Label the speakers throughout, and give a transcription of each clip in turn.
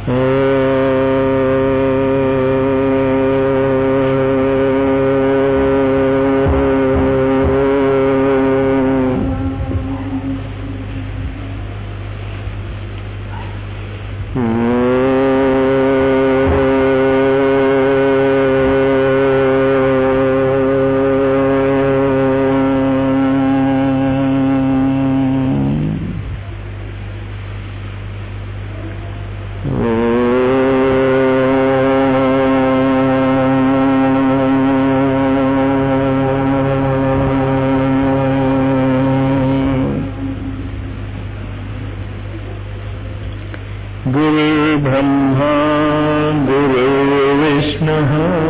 Speaker 1: गुरुर्ब्रह्मा गुरुर्विष्णुः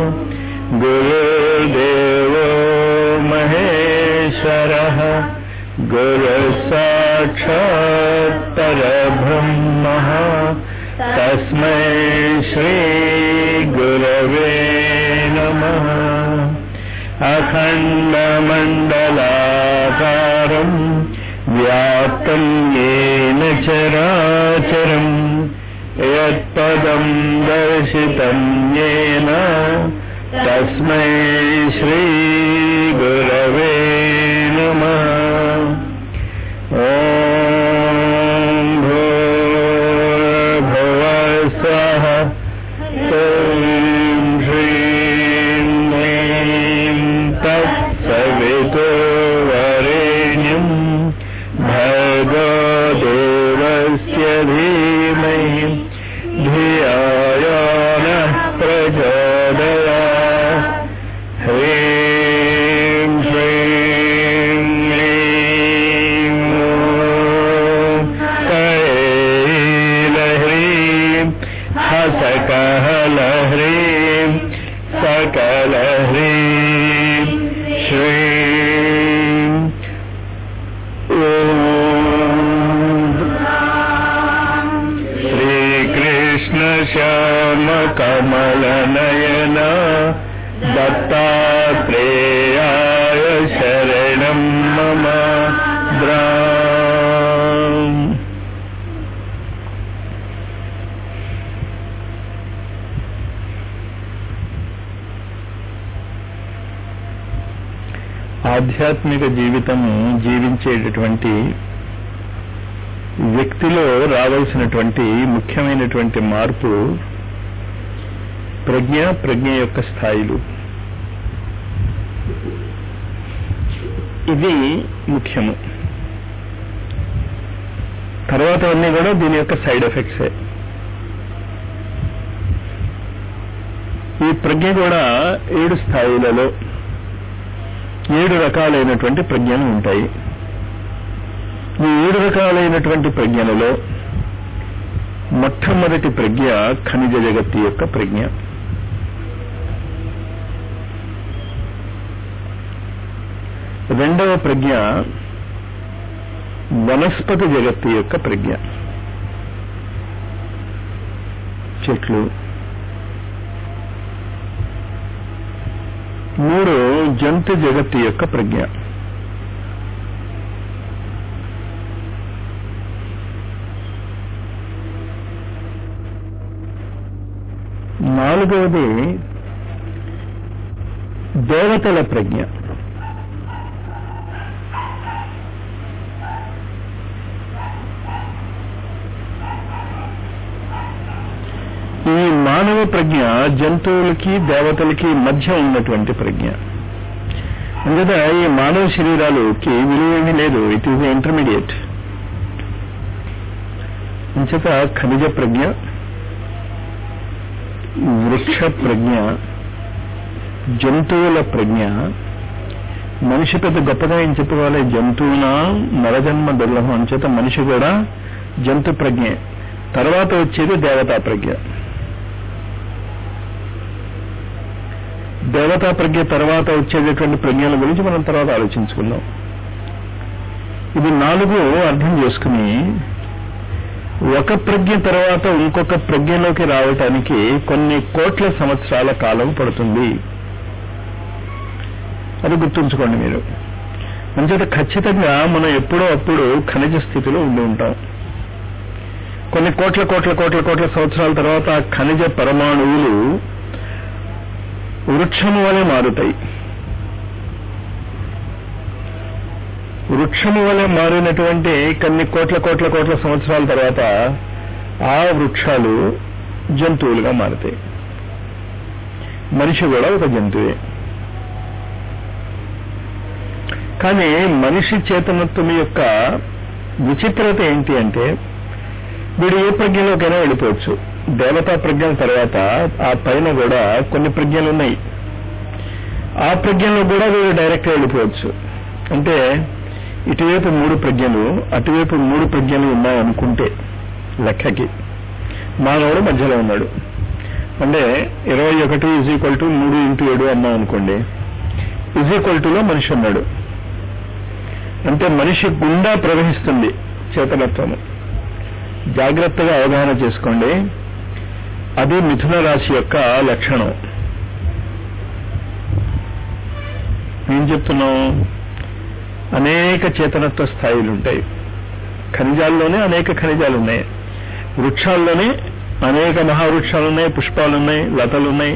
Speaker 1: गुरुर्देवो महेश्वरः गुरुसाक्षात् परब्रह्मः तस्मै श्रीगुरवे नमः अखण्डमण्डलाकारम् व्याप्तम् येन चराचरम् यत्पदम् दर्शितम् येन तस्मै श्रीगुरवे नमः ॐ भूर्भुवस्वः ॐ श्रीं क्लीं तत्सवितुर्वरेण्यम् भर्गो देवस्य धीमहि धियाय नः प्रचोदयात् ह्रीं श्रीं क्लीं ॐ कैलह्रीं हसकहलह्रीं सकलह्रीं श्रीं ॐ श्रीकृष्ण श्याम कमलनयन दत्तात्रेयाय शरणं मम द्राम् ఆధ్యాత్మిక జీవితం జీవించేటటువంటి వ్యక్తిలో రావాల్సినటువంటి ముఖ్యమైనటువంటి మార్పు ప్రజ్ఞ ప్రజ్ఞ యొక్క స్థాయిలు ఇది ముఖ్యము తర్వాత అన్నీ కూడా దీని యొక్క సైడ్ ఎఫెక్ట్సే ఈ ప్రజ్ఞ కూడా ఏడు స్థాయిలలో ఏడు రకాలైనటువంటి ప్రజ్ఞలు ఉంటాయి ఈ ఏడు రకాలైనటువంటి ప్రజ్ఞలలో మొట్టమొదటి ప్రజ్ఞ ఖనిజ జగత్తు యొక్క ప్రజ్ఞ రెండవ ప్రజ్ఞ వనస్పతి జగత్తు యొక్క ప్రజ్ఞ చెట్లు మూడు జంతు జగత్తు యొక్క ప్రజ్ఞ నాలుగవది దేవతల ప్రజ్ఞ ఈ మానవ ప్రజ్ఞ జంతువులకి దేవతలకి మధ్య ఉన్నటువంటి ప్రజ్ఞ అందుకదా ఈ మానవ శరీరాలకి విలువేమీ లేదు ఇట్ ఈజ్ ఇంటర్మీడియట్ అంచేత ఖనిజ ప్రజ్ఞ వృక్ష ప్రజ్ఞ జంతువుల ప్రజ్ఞ మనిషి పెద్ద గొప్పగా ఏం చెప్పుకోవాలి జంతువున నరజన్మ దుర్లభం అంచేత మనిషి కూడా జంతు ప్రజ్ఞ తర్వాత వచ్చేది దేవతా ప్రజ్ఞ దేవతా ప్రజ్ఞ తర్వాత వచ్చేటటువంటి ప్రజ్ఞల గురించి మనం తర్వాత ఆలోచించుకుందాం ఇది నాలుగు అర్థం చేసుకుని ఒక ప్రజ్ఞ తర్వాత ఇంకొక ప్రజ్ఞలోకి రావటానికి కొన్ని కోట్ల సంవత్సరాల కాలం పడుతుంది అది గుర్తుంచుకోండి మీరు అంచేత ఖచ్చితంగా మనం ఎప్పుడో అప్పుడు ఖనిజ స్థితిలో ఉండి ఉంటాం కొన్ని కోట్ల కోట్ల కోట్ల కోట్ల సంవత్సరాల తర్వాత ఆ ఖనిజ పరమాణువులు వృక్షము వలె మారుతాయి వృక్షము వలె మారినటువంటి కొన్ని కోట్ల కోట్ల కోట్ల సంవత్సరాల తర్వాత ఆ వృక్షాలు జంతువులుగా మారుతాయి మనిషి కూడా ఒక జంతువే కానీ మనిషి చేతనత్వం యొక్క విచిత్రత ఏంటి అంటే వీడు ఏ ప్రజ్ఞలోకైనా వెళ్ళిపోవచ్చు దేవతా ప్రజ్ఞల తర్వాత ఆ పైన కూడా కొన్ని ప్రజ్ఞలు ఉన్నాయి ఆ ప్రజ్ఞలో కూడా వీడు డైరెక్ట్గా వెళ్ళిపోవచ్చు అంటే ఇటువైపు మూడు ప్రజ్ఞలు అటువైపు మూడు ప్రజ్ఞలు ఉన్నాయనుకుంటే లెక్కకి మానవుడు మధ్యలో ఉన్నాడు అంటే ఇరవై ఒకటి ఈజ్ ఈక్వల్ టు మూడు ఇంటూ ఏడు అన్నాం అనుకోండి ఈజ్ ఈక్వల్ టులో మనిషి ఉన్నాడు అంటే మనిషి గుండా ప్రవహిస్తుంది చేతనత్వము జాగ్రత్తగా అవగాహన చేసుకోండి అది మిథున రాశి యొక్క లక్షణం ఏం చెప్తున్నాం అనేక చేతనత్వ స్థాయిలు ఉంటాయి ఖనిజాల్లోనే అనేక ఖనిజాలు ఉన్నాయి వృక్షాల్లోనే అనేక మహావృక్షాలు ఉన్నాయి పుష్పాలు ఉన్నాయి లతలు ఉన్నాయి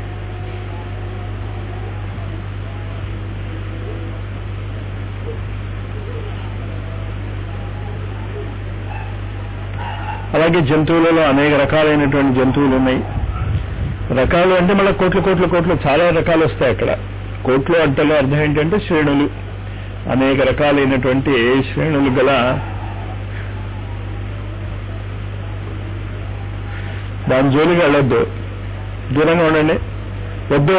Speaker 1: అలాగే జంతువులలో అనేక రకాలైనటువంటి జంతువులు ఉన్నాయి రకాలు అంటే మళ్ళీ కోట్ల కోట్ల కోట్లు చాలా రకాలు వస్తాయి అక్కడ కోట్లు అంటలో అర్థం ఏంటంటే శ్రేణులు అనేక రకాలైనటువంటి శ్రేణులు గల దాని జోలికి వెళ్ళొద్దు దూరంగా ఉండండి వద్దు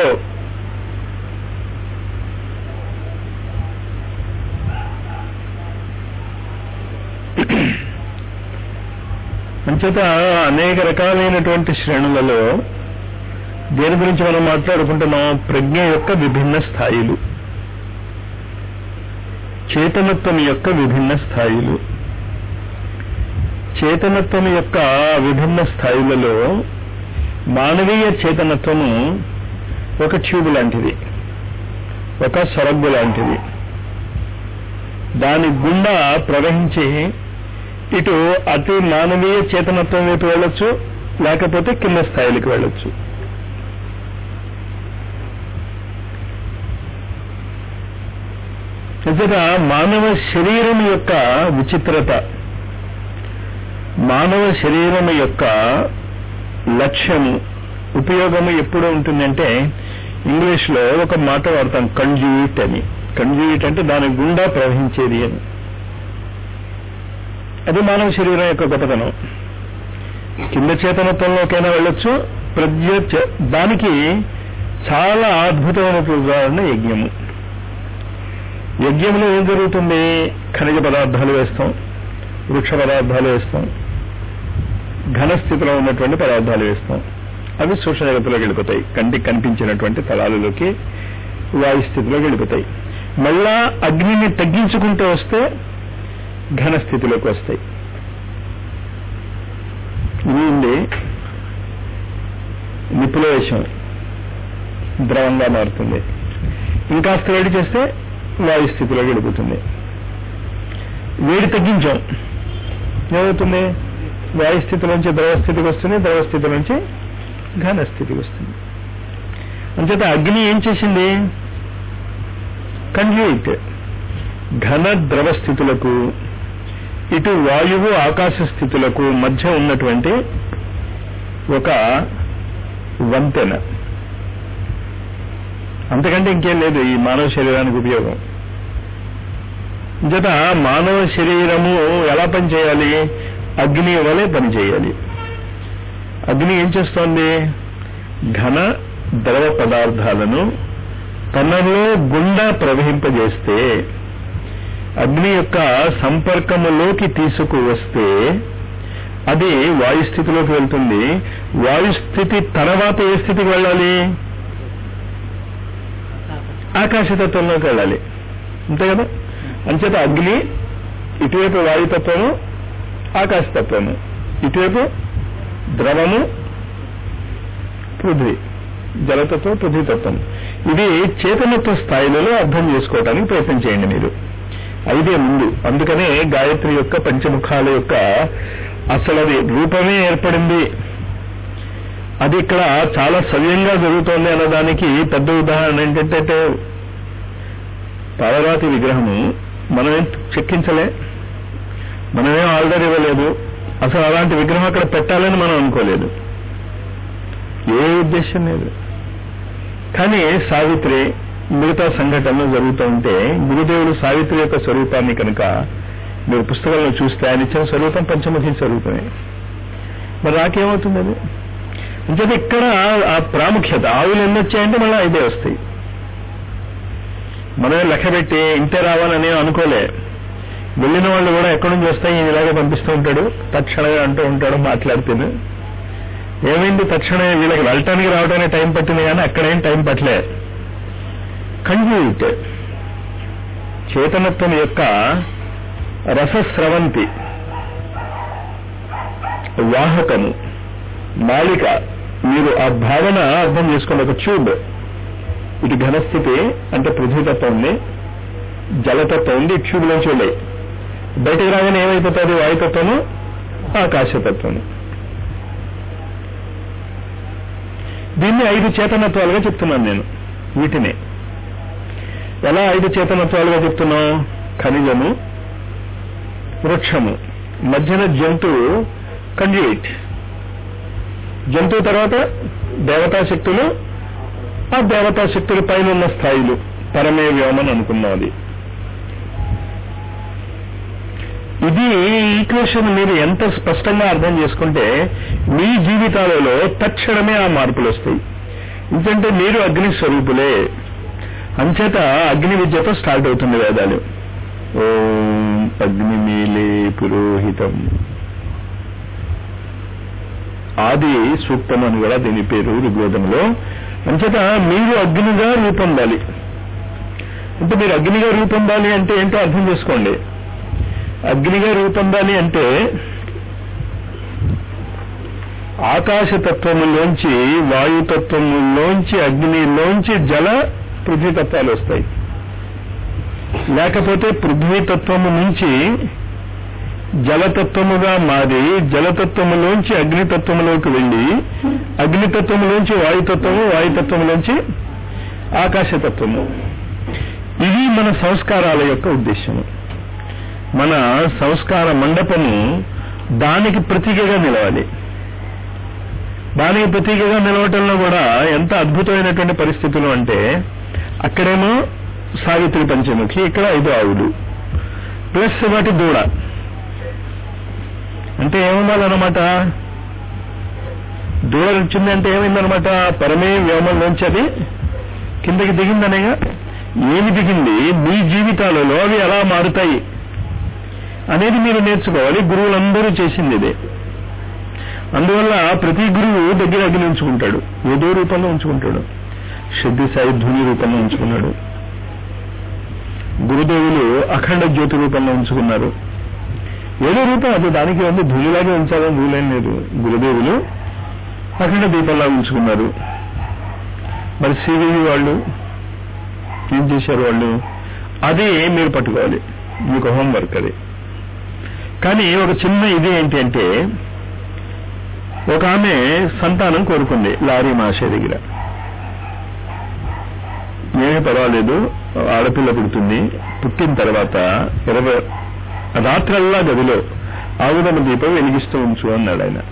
Speaker 1: అంచేత అనేక రకాలైనటువంటి శ్రేణులలో దేని గురించి మనం మాట్లాడుకుంటున్నాం ప్రజ్ఞ యొక్క విభిన్న స్థాయిలు చేతనత్వం యొక్క విభిన్న స్థాయిలు చేతనత్వం యొక్క విభిన్న స్థాయిలలో మానవీయ చేతనత్వము ఒక ట్యూబ్ లాంటిది ఒక సొరగ్గు లాంటిది దాని గుండా ప్రవహించి ఇటు అతి మానవీయ చేతనత్వం వైపు వెళ్ళొచ్చు లేకపోతే కింద స్థాయిలకు వెళ్ళొచ్చు నిజంగా మానవ శరీరం యొక్క విచిత్రత మానవ శరీరం యొక్క లక్ష్యము ఉపయోగము ఎప్పుడు ఉంటుందంటే ఇంగ్లీష్ లో ఒక మాట వాడతాం కండ్యూయిట్ అని కండ్యూయిట్ అంటే దాని గుండా ప్రవహించేది అని అది మానవ శరీరం యొక్క గొప్పతనం కింద చేతనత్వంలోకైనా వెళ్ళొచ్చు ప్రజ్ఞ చే- దానికి చాలా అద్భుతమైన ఉదాహరణ యజ్ఞము యజ్ఞంలో ఏం జరుగుతుంది ఖనిజ పదార్థాలు వేస్తాం వృక్ష పదార్థాలు వేస్తాం ఘన స్థితిలో ఉన్నటువంటి పదార్థాలు వేస్తాం అవి సూక్ష్మ జగత్తులోకి వెళ్ళిపోతాయి కంటికి కనిపించినటువంటి తలాలలోకి వాయు స్థితిలోకి వెళ్ళిపోతాయి మళ్ళా అగ్నిని తగ్గించుకుంటూ వస్తే ఘన స్థితిలోకి వస్తాయి ఇది ఉంది నిప్పులో వేషం ద్రవంగా మారుతుంది ఇంకాస్త వేడి చేస్తే వాయు స్థితిలోకి వెళ్ళిపోతుంది వేడి తగ్గించాం ఏమవుతుంది వాయు స్థితి నుంచి ద్రవ స్థితికి వస్తుంది ద్రవ స్థితి నుంచి ఘన స్థితికి వస్తుంది అంచేత అగ్ని ఏం చేసింది కన్జ్యూట్ ఘన ద్రవ స్థితులకు ఇటు వాయువు ఆకాశ స్థితులకు మధ్య ఉన్నటువంటి ఒక వంతెన అంతకంటే ఇంకేం లేదు ఈ మానవ శరీరానికి ఉపయోగం జత మానవ శరీరము ఎలా పనిచేయాలి అగ్ని వలె పనిచేయాలి అగ్ని ఏం చేస్తోంది ఘన ద్రవ పదార్థాలను తనలో గుండా ప్రవహింపజేస్తే అగ్ని యొక్క సంపర్కములోకి తీసుకువస్తే అది వాయు స్థితిలోకి వెళ్తుంది వాయు స్థితి తర్వాత ఏ స్థితికి వెళ్ళాలి ఆకాశతత్వంలోకి వెళ్ళాలి అంతే కదా అంచేత అగ్ని ఇటువైపు వాయుతత్వము ఆకాశతత్వము ఇటువైపు ద్రవము పృథ్వీ జలతత్వం పృథ్వీతత్వం ఇది చేతనత్వ స్థాయిలలో అర్థం చేసుకోవడానికి ప్రయత్నం చేయండి మీరు ఐదే ముందు అందుకనే గాయత్రి యొక్క పంచముఖాల యొక్క అసలు అది రూపమే ఏర్పడింది అది ఇక్కడ చాలా సవ్యంగా జరుగుతోంది అన్నదానికి పెద్ద ఉదాహరణ ఏంటంటే పాలరాతి విగ్రహము మనమేం చెక్కించలే మనమేం ఆర్డర్ ఇవ్వలేదు అసలు అలాంటి విగ్రహం అక్కడ పెట్టాలని మనం అనుకోలేదు ఏ ఉద్దేశం లేదు కానీ సావిత్రి మిగతా సంఘటనలు జరుగుతూ ఉంటే గురుదేవుడు సావిత్రి యొక్క స్వరూపాన్ని కనుక మీరు పుస్తకంలో చూస్తే ఆయన ఇచ్చిన స్వరూపం పంచముఖి స్వరూపమే మరి నాకేమవుతుంది అది అంటే ఇక్కడ ఆ ప్రాముఖ్యత ఆవులు ఎన్ని వచ్చాయంటే మళ్ళీ ఐదే వస్తాయి మనమే లెక్క పెట్టి ఇంతే రావాలని అనుకోలే వెళ్ళిన వాళ్ళు కూడా ఎక్కడి నుంచి వస్తాయి ఈయన ఇలాగే పంపిస్తూ ఉంటాడు తక్షణమే అంటూ ఉంటాడు మాట్లాడుతూనే ఏమైంది తక్షణమే వీళ్ళకి వెళ్ళటానికి రావడానికి టైం పట్టింది కానీ అక్కడేం టైం పట్టలే కంజూట్ చేతనత్వం యొక్క రసస్రవంతి వాహకము మాలిక మీరు ఆ భావన అర్థం చేసుకోండి ఒక ట్యూబ్ ఇటు ఘనస్థితి అంటే పృథ్వీతత్వం ఉంది జలతత్వం ఉంది ట్యూబ్ నుంచి వెళ్ళాయి బయటకు రాగానే ఏమైపోతుంది వాయుతత్వము ఆకాశతత్వము దీన్ని ఐదు చేతనత్వాలుగా చెప్తున్నాను నేను వీటినే ఎలా ఐదు చేతనత్వాలుగా చెప్తున్నాం ఖనిజము వృక్షము మధ్యన జంతువు కండ్యూయిట్ జంతువు తర్వాత దేవతా శక్తులు ఆ దేవతా శక్తుల పైన ఉన్న స్థాయిలు పరమే వ్యోమని అనుకున్నాం అది ఇది ఈక్వేషన్ మీరు ఎంత స్పష్టంగా అర్థం చేసుకుంటే మీ జీవితాలలో తక్షణమే ఆ మార్పులు వస్తాయి ఎందుకంటే మీరు అగ్ని స్వరూపులే అంచేత అగ్ని విద్యతో స్టార్ట్ అవుతుంది వేదాలు ఓం అగ్నిమీలే పురోహితం ఆది సూక్తం అని కూడా దీని పేరు ఋగ్వేదంలో అంచేత మీరు అగ్నిగా రూపొందాలి అంటే మీరు అగ్నిగా రూపొందాలి అంటే ఏంటో అర్థం చేసుకోండి అగ్నిగా రూపొందాలి అంటే ఆకాశతత్వములోంచి వాయుతత్వములోంచి అగ్నిలోంచి జల పృథ్వీతత్వాలు వస్తాయి లేకపోతే పృథ్వీతత్వము నుంచి జలతత్వముగా మారి జలతత్వములోంచి అగ్నితత్వములోకి వెళ్ళి అగ్నితత్వములోంచి వాయుతత్వము వాయుతత్వములోంచి ఆకాశతత్వము ఇది మన సంస్కారాల యొక్క ఉద్దేశము మన సంస్కార మండపము దానికి ప్రతీకగా నిలవాలి దానికి ప్రతీకగా నిలవటంలో కూడా ఎంత అద్భుతమైనటువంటి పరిస్థితులు అంటే అక్కడేమో సావిత్రి పంచముఖి ఇక్కడ ఐదు ఆవులు ప్లస్ వాటి దూడ అంటే ఏముండాలన్నమాట దూడ వచ్చింది అంటే ఏమైందనమాట పరమే వ్యోమంలోంచి అది కిందకి దిగిందనేగా ఏమి దిగింది మీ జీవితాలలో అవి ఎలా మారుతాయి అనేది మీరు నేర్చుకోవాలి గురువులందరూ చేసింది ఇదే అందువల్ల ప్రతి గురువు దగ్గర అగ్ని ఉంచుకుంటాడు ఏదో రూపంలో ఉంచుకుంటాడు సిద్ధి సాయి ధ్వని రూపంలో ఉంచుకున్నాడు గురుదేవులు అఖండ జ్యోతి రూపంలో ఉంచుకున్నారు ఏదో రూపం అది దానికి ఉంది ధూళిలాగే ఉంచాలని రూలేం లేదు గురుదేవులు అఖండ దీపంలా ఉంచుకున్నారు మరి సివివి వాళ్ళు ఏం చేశారు వాళ్ళు అది మీరు పట్టుకోవాలి మీకు హోంవర్క్ అది కానీ ఒక చిన్న ఇది ఏంటి అంటే ఒక ఆమె సంతానం కోరుకుంది లారీ మాషే దగ్గర ఏమీ పర్వాలేదు ఆడపిల్ల పుడుతుంది పుట్టిన తర్వాత ఇరవై రాత్రల్లా గదిలో ఆవుదమ దీపం వెలిగిస్తూ ఉంచు అన్నాడు ఆయన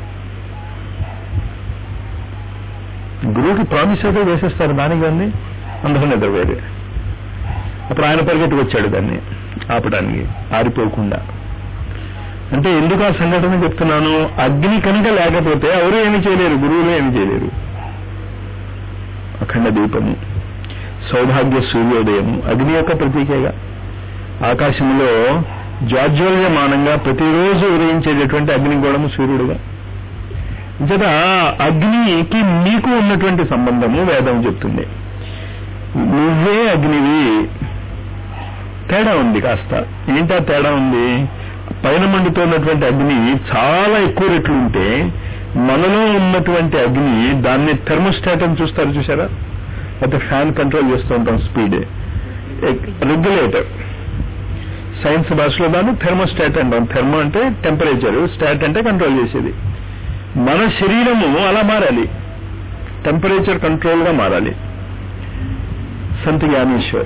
Speaker 1: గురువుకి ప్రామిస్ అయితే వేసేస్తారు దానికి దాన్ని అందరూ నిద్రపోయారు అప్పుడు ఆయన పరిగెట్టుకు వచ్చాడు దాన్ని ఆపడానికి ఆరిపోకుండా అంటే ఎందుకు ఆ సంఘటన చెప్తున్నాను అగ్ని కనుక లేకపోతే ఎవరు ఏమి చేయలేరు గురువులు ఏమి చేయలేరు అఖండ దీపము సౌభాగ్య సూర్యోదయము అగ్ని యొక్క ప్రతీకగా ఆకాశంలో జాజ్వల్యమానంగా ప్రతిరోజు ఉదయించేటటువంటి అగ్నిగోళము సూర్యుడుగా చేత అగ్నికి నీకు ఉన్నటువంటి సంబంధము వేదం చెప్తుంది నువ్వే అగ్నివి తేడా ఉంది కాస్త ఏంటా తేడా ఉంది పైన మండుతున్నటువంటి అగ్ని చాలా ఎక్కువ రెట్లు ఉంటే మనలో ఉన్నటువంటి అగ్ని దాన్ని థెర్మోస్టాట్ అని చూస్తారు చూసారా అయితే ఫ్యాన్ కంట్రోల్ చేస్తూ ఉంటాం స్పీడ్ రెగ్యులేటర్ సైన్స్ భాషలో దాన్ని థెర్మోస్టాట్ అంటాం థెర్మో అంటే టెంపరేచర్ స్టాట్ అంటే కంట్రోల్ చేసేది మన శరీరము అలా మారాలి టెంపరేచర్ కంట్రోల్ గా మారాలి సంత జ్ఞానేశ్వర్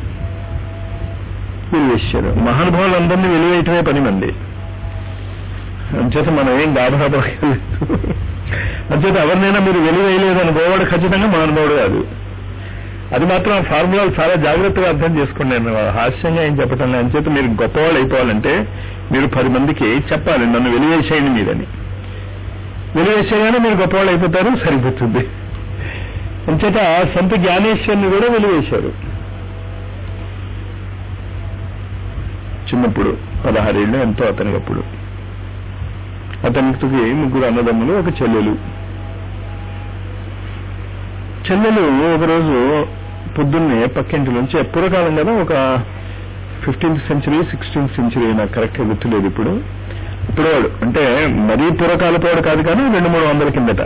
Speaker 1: వెలివేశ్వరు మహానుభావులందరినీ వెలివేయటమే పని మంది అంచేత మనం ఏం గాబరా అంచేత ఎవరినైనా మీరు వెలివేయలేదు అనుకోవాడు ఖచ్చితంగా మహానుభావుడు కాదు అది మాత్రం ఆ ఫార్ములా చాలా జాగ్రత్తగా అర్థం చేసుకోండి నేను హాస్యంగా ఏం చెప్పటం లేదు అంచేత మీరు గొప్పవాళ్ళు అయిపోవాలంటే మీరు పది మందికి చెప్పాలి నన్ను వెలివేసేయండి మీరని వెలివేసేయగానే మీరు గొప్పవాళ్ళు అయిపోతారు సరిపోతుంది అంచేత సంత జ్ఞానేశ్వరిని కూడా వెలివేశారు చిన్నప్పుడు పదహారేళ్ళు ఎంతో అతనికి అప్పుడు అతనికి ముగ్గురు అన్నదమ్ములు ఒక చెల్లెలు చెల్లెలు ఒకరోజు పొద్దున్నే పక్కింటి నుంచి పూర్వకాలం కదా ఒక ఫిఫ్టీన్త్ సెంచరీ సిక్స్టీన్త్ సెంచరీ నాకు కరెక్ట్గా గుర్తులేదు ఇప్పుడు ఇప్పుడు వాడు అంటే మరీ పూర్వకాలపోవాడు కాదు కానీ రెండు మూడు వందల కిందట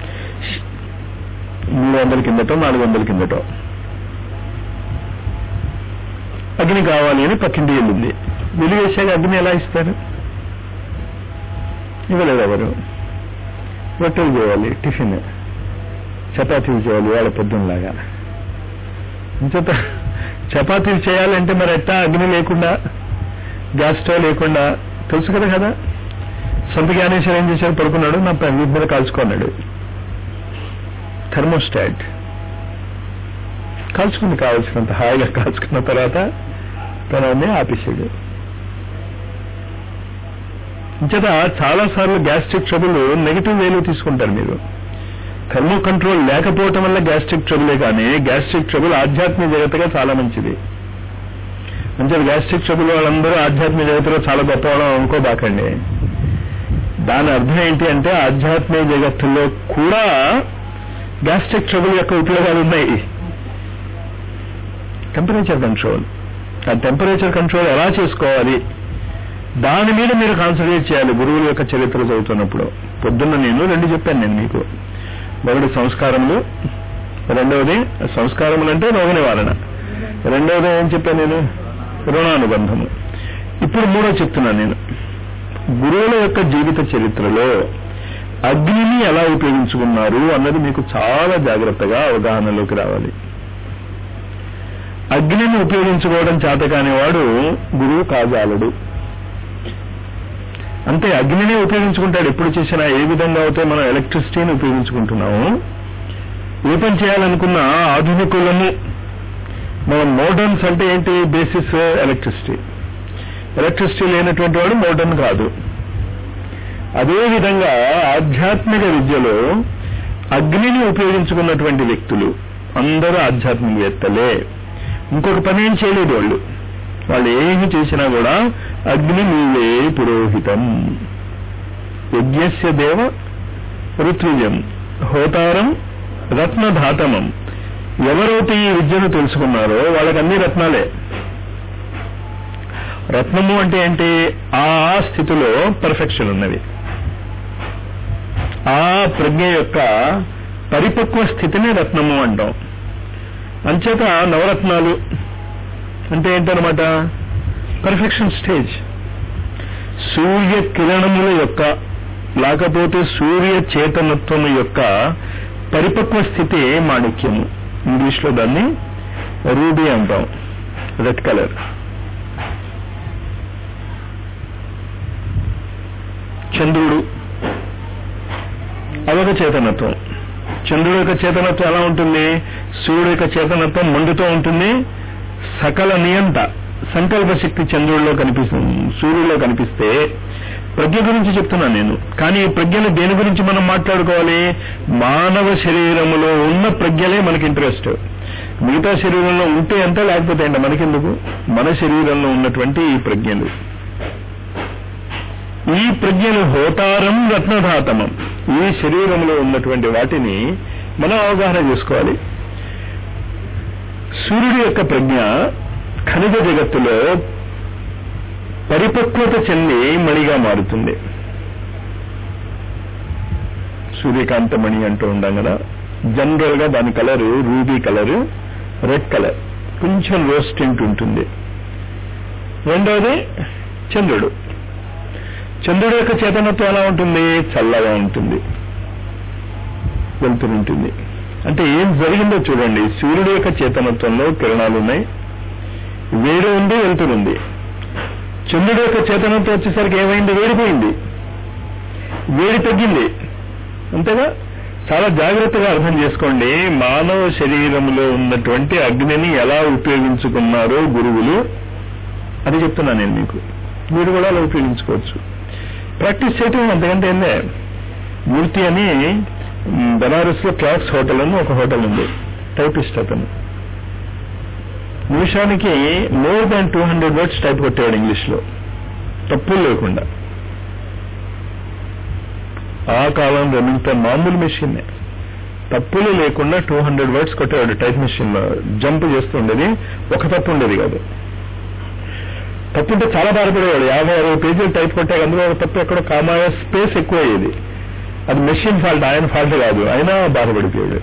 Speaker 1: మూడు వందల కిందటో నాలుగు వందల కిందటో అగ్ని కావాలి అని పక్కింటి వెళ్ళింది వెలివేసాక అగ్ని ఎలా ఇస్తారు ఇవ్వలేదు ఎవరు రొట్టెలు చేయాలి టిఫిన్ చపాతీలు చేయాలి వాళ్ళ పొద్దున్నలాగా ఇంచేత చపాతీలు చేయాలంటే మరి ఎట్టా అగ్ని లేకుండా గ్యాస్ స్టవ్ లేకుండా తెలుసు కదా కదా సొంత జ్ఞానేశ్వర్ ఏం చేశాడు పడుకున్నాడు నా వీటి మీద కాల్చుకున్నాడు థర్మోస్టాట్ కాల్చుకుంది కావాల్సినంత హాయిగా కాల్చుకున్న తర్వాత తనని ఆపేసాడు ఇంచేత చాలా సార్లు గ్యాస్ట్రిక్ ట్రబుల్ నెగిటివ్ వేలో తీసుకుంటారు మీరు థర్మో కంట్రోల్ లేకపోవటం వల్ల గ్యాస్ట్రిక్ ట్రబులే కానీ గ్యాస్ట్రిక్ ట్రబుల్ ఆధ్యాత్మిక జగత్తుగా చాలా మంచిది అంటే గ్యాస్ట్రిక్ ట్రబుల్ వాళ్ళందరూ ఆధ్యాత్మిక జగత్తులో చాలా గొప్పవాళ్ళం అనుకోబాకండి దాని అర్థం ఏంటి అంటే ఆధ్యాత్మిక జగత్తులో కూడా గ్యాస్ట్రిక్ ట్రబుల్ యొక్క ఉపయోగాలు ఉన్నాయి టెంపరేచర్ కంట్రోల్ ఆ టెంపరేచర్ కంట్రోల్ ఎలా చేసుకోవాలి దాని మీద మీరు కాన్సన్ట్రేట్ చేయాలి గురువుల యొక్క చరిత్ర చదువుతున్నప్పుడు పొద్దున్న నేను రెండు చెప్పాను నేను మీకు ఒకటి సంస్కారములు రెండవది సంస్కారములు అంటే రోగ నివారణ రెండవది ఏం చెప్పాను నేను రుణానుబంధము ఇప్పుడు మూడో చెప్తున్నాను నేను గురువుల యొక్క జీవిత చరిత్రలో అగ్నిని ఎలా ఉపయోగించుకున్నారు అన్నది మీకు చాలా జాగ్రత్తగా అవగాహనలోకి రావాలి అగ్నిని ఉపయోగించుకోవడం చేతకాని వాడు గురువు కాజాలడు అంతే అగ్నిని ఉపయోగించుకుంటాడు ఎప్పుడు చేసినా ఏ విధంగా అయితే మనం ఎలక్ట్రిసిటీని ఉపయోగించుకుంటున్నాము ఏ పని చేయాలనుకున్న ఆధునికులము మనం మోడర్న్స్ అంటే ఏంటి బేసిస్ ఎలక్ట్రిసిటీ ఎలక్ట్రిసిటీ లేనటువంటి వాడు మోడర్న్ కాదు అదే విధంగా ఆధ్యాత్మిక విద్యలో అగ్నిని ఉపయోగించుకున్నటువంటి వ్యక్తులు అందరూ ఆధ్యాత్మికవేత్తలే ఇంకొక పని ఏం చేయలేదు వాళ్ళు వాళ్ళు ఏమి చేసినా కూడా అగ్ని నీవే పురోహితం యజ్ఞస్య దేవ ఋత్విజం హోతారం రత్నధాతమం ఎవరైతే ఈ విద్యను తెలుసుకున్నారో వాళ్ళకి అన్ని రత్నాలే రత్నము అంటే ఏంటి ఆ స్థితిలో పర్ఫెక్షన్ ఉన్నది ఆ ప్రజ్ఞ యొక్క పరిపక్వ స్థితిని రత్నము అంటాం అంచేత నవరత్నాలు అంటే ఏంటనమాట పర్ఫెక్షన్ స్టేజ్ సూర్య కిరణముల యొక్క లేకపోతే సూర్య చేతనత్వం యొక్క పరిపక్వ స్థితి మాణిక్యము ఇంగ్లీష్ లో దాన్ని రూబీ అంటాం రెడ్ కలర్ చంద్రుడు అదొక చేతనత్వం చంద్రుడి యొక్క చేతనత్వం ఎలా ఉంటుంది సూర్యుడు యొక్క చేతనత్వం మండుతో ఉంటుంది సకల నియంత సంకల్ప శక్తి చంద్రుడిలో కనిపిస్తుంది సూర్యుడిలో కనిపిస్తే ప్రజ్ఞ గురించి చెప్తున్నాను నేను కానీ ఈ ప్రజ్ఞలు దేని గురించి మనం మాట్లాడుకోవాలి మానవ శరీరములో ఉన్న ప్రజ్ఞలే మనకి ఇంట్రెస్ట్ మిగతా శరీరంలో ఉంటే ఎంత లేకపోతే ఏంట మనకెందుకు మన శరీరంలో ఉన్నటువంటి ఈ ప్రజ్ఞలు ఈ ప్రజ్ఞలు హోతారం రత్నధాతమం ఈ శరీరంలో ఉన్నటువంటి వాటిని మనం అవగాహన చేసుకోవాలి సూర్యుడి యొక్క ప్రజ్ఞ ఖనిజ జగత్తులో పరిపక్వత చెంది మణిగా మారుతుంది సూర్యకాంత మణి అంటూ ఉండం కదా జనరల్ గా దాని colour ruby colour red colour కొంచెం రోస్ టింట్ ఉంటుంది రెండవది చంద్రుడు చంద్రుడు యొక్క చేతనత్వం ఎలా ఉంటుంది చల్లగా ఉంటుంది వెళ్తూ ఉంటుంది అంటే ఏం జరిగిందో చూడండి సూర్యుడు యొక్క చేతనత్వంలో కిరణాలు ఉన్నాయి వేడి ఉంది వెళ్తురుంది చంద్రుడు యొక్క చేతనత్వం వచ్చేసరికి ఏమైంది వేడిపోయింది వేడి తగ్గింది అంతేగా చాలా జాగ్రత్తగా అర్థం చేసుకోండి మానవ శరీరంలో ఉన్నటువంటి అగ్నిని ఎలా ఉపయోగించుకున్నారో గురువులు అది చెప్తున్నా నేను మీకు మీరు కూడా అలా ఉపయోగించుకోవచ్చు ప్రాక్టీస్ చేయటం అంతకంటే ఏందే మూర్తి అని బనారస్ లో క్లాక్స్ హోటల్ అని ఒక హోటల్ ఉంది టైపిస్ట్ అతను నిమిషానికి more than two hundred words type కొట్టేవాడు ఇంగ్లీష్ లో తప్పులు లేకుండా ఆ కాలం ఇంత మామూలు మెషిన్ తప్పులు లేకుండా టూ హండ్రెడ్ వర్డ్స్ కొట్టేవాడు టైప్ మెషిన్ లో జంప్ చేస్తుండేది ఒక తప్పు ఉండేది కాదు తప్పుంటే చాలా బాధపడేవాడు యాభై అరవై పేజీలు టైప్ కొట్టాక అందులో ఒక తప్పు ఎక్కడో కామాయ స్పేస్ ఎక్కువ అయ్యేది అది మెషిన్ ఫాల్ట్ ఆయన ఫాల్ట్ కాదు అయినా బాధపడిపోయాడు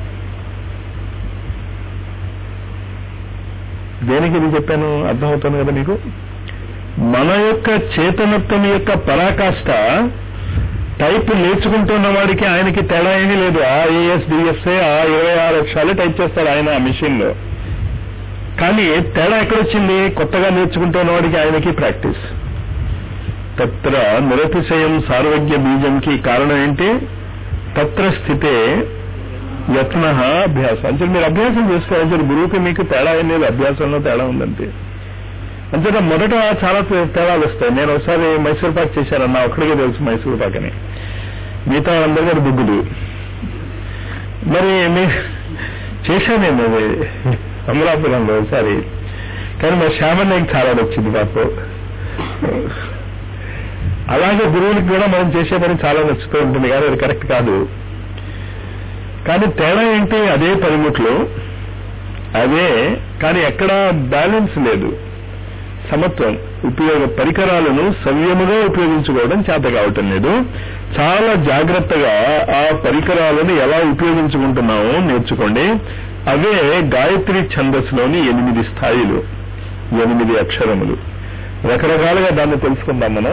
Speaker 1: దేనికి ఇది చెప్పాను అర్థమవుతుంది కదా మీకు మన యొక్క చేతనత్వం యొక్క పరాకాష్ట టైప్ నేర్చుకుంటున్న వాడికి ఆయనకి తేడా ఏమీ లేదు ఆ ఏఎస్ డిఎస్ఏ ఆ ఇరవై ఆరు అక్షరాలు టైప్ చేస్తాడు ఆయన ఆ మిషన్ లో కానీ తేడా ఎక్కడొచ్చింది కొత్తగా నేర్చుకుంటున్న వాడికి ఆయనకి ప్రాక్టీస్ తత్ర నిరతిశయం సార్వజ్ఞ బీజంకి కారణం ఏంటి తత్ర స్థితే యత్న అభ్యాసం అంటే మీరు అభ్యాసం చేసుకోవాలి గురువుకి మీకు తేడా ఏం లేదు అభ్యాసంలో తేడా ఉందంటే అంతేత మొదట చాలా తేడాలు వస్తాయి నేను ఒకసారి మైసూర్ పాక్ చేశానన్నా ఒక్కడికే తెలుసు మైసూర్ పాక్ అని మిగతా అందరి గారు బుగ్గులు మరి మీ చేశాను నేను అది అమలాపురంలో ఒకసారి కానీ మా శ్యామన్నకి చాలా వచ్చింది పాపం అలాగే గురువులకి కూడా మనం చేసే పని చాలా నచ్చుతూ ఉంటుంది కానీ అది కరెక్ట్ కాదు కానీ తేడా ఏంటి అదే పనిముట్లు అదే కానీ ఎక్కడ బ్యాలెన్స్ లేదు సమత్వం ఉపయోగ పరికరాలను సవ్యముగా ఉపయోగించుకోవడం చేత కావటం లేదు చాలా జాగ్రత్తగా ఆ పరికరాలను ఎలా ఉపయోగించుకుంటున్నామో నేర్చుకోండి అవే గాయత్రి ఛందస్సులోని ఎనిమిది స్థాయిలు ఎనిమిది అక్షరములు రకరకాలుగా దాన్ని తెలుసుకుందాం మనం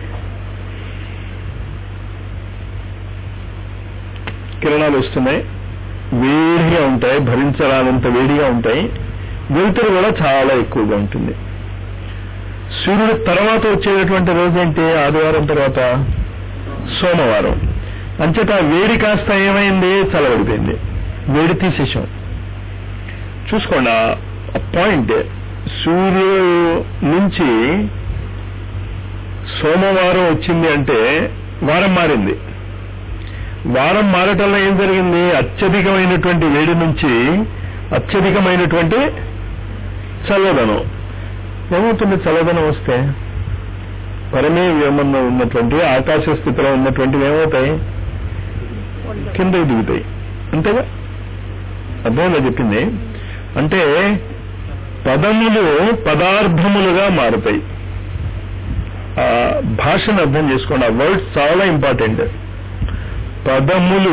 Speaker 1: కిరణాలు వస్తున్నాయి వేడిగా ఉంటాయి భరించరానంత వేడిగా ఉంటాయి వెలుతురు కూడా చాలా ఎక్కువగా ఉంటుంది సూర్యుడు తర్వాత వచ్చేటటువంటి రోజు ఏంటి ఆదివారం తర్వాత సోమవారం అంచేత వేడి కాస్త ఏమైంది చల్లబడిపోయింది వేడి తీసేసాం చూసుకోండి ఆ పాయింట్ సూర్యుడు నుంచి సోమవారం వచ్చింది అంటే వారం మారింది వారం మారటంలో ఏం జరిగింది అత్యధికమైనటువంటి వేడి నుంచి అత్యధికమైనటువంటి చల్లదనం ఏమవుతుంది చల్లదనం వస్తే పరమే వ్యోమంలో ఉన్నటువంటి ఆకాశ స్థితిలో ఉన్నటువంటివి ఏమవుతాయి కిందకి దిగుతాయి అంతేగా అర్థంలో చెప్పింది అంటే పదములు పదార్థములుగా మారుతాయి ఆ భాషను అర్థం చేసుకోండి ఆ వర్డ్స్ చాలా ఇంపార్టెంట్ పదములు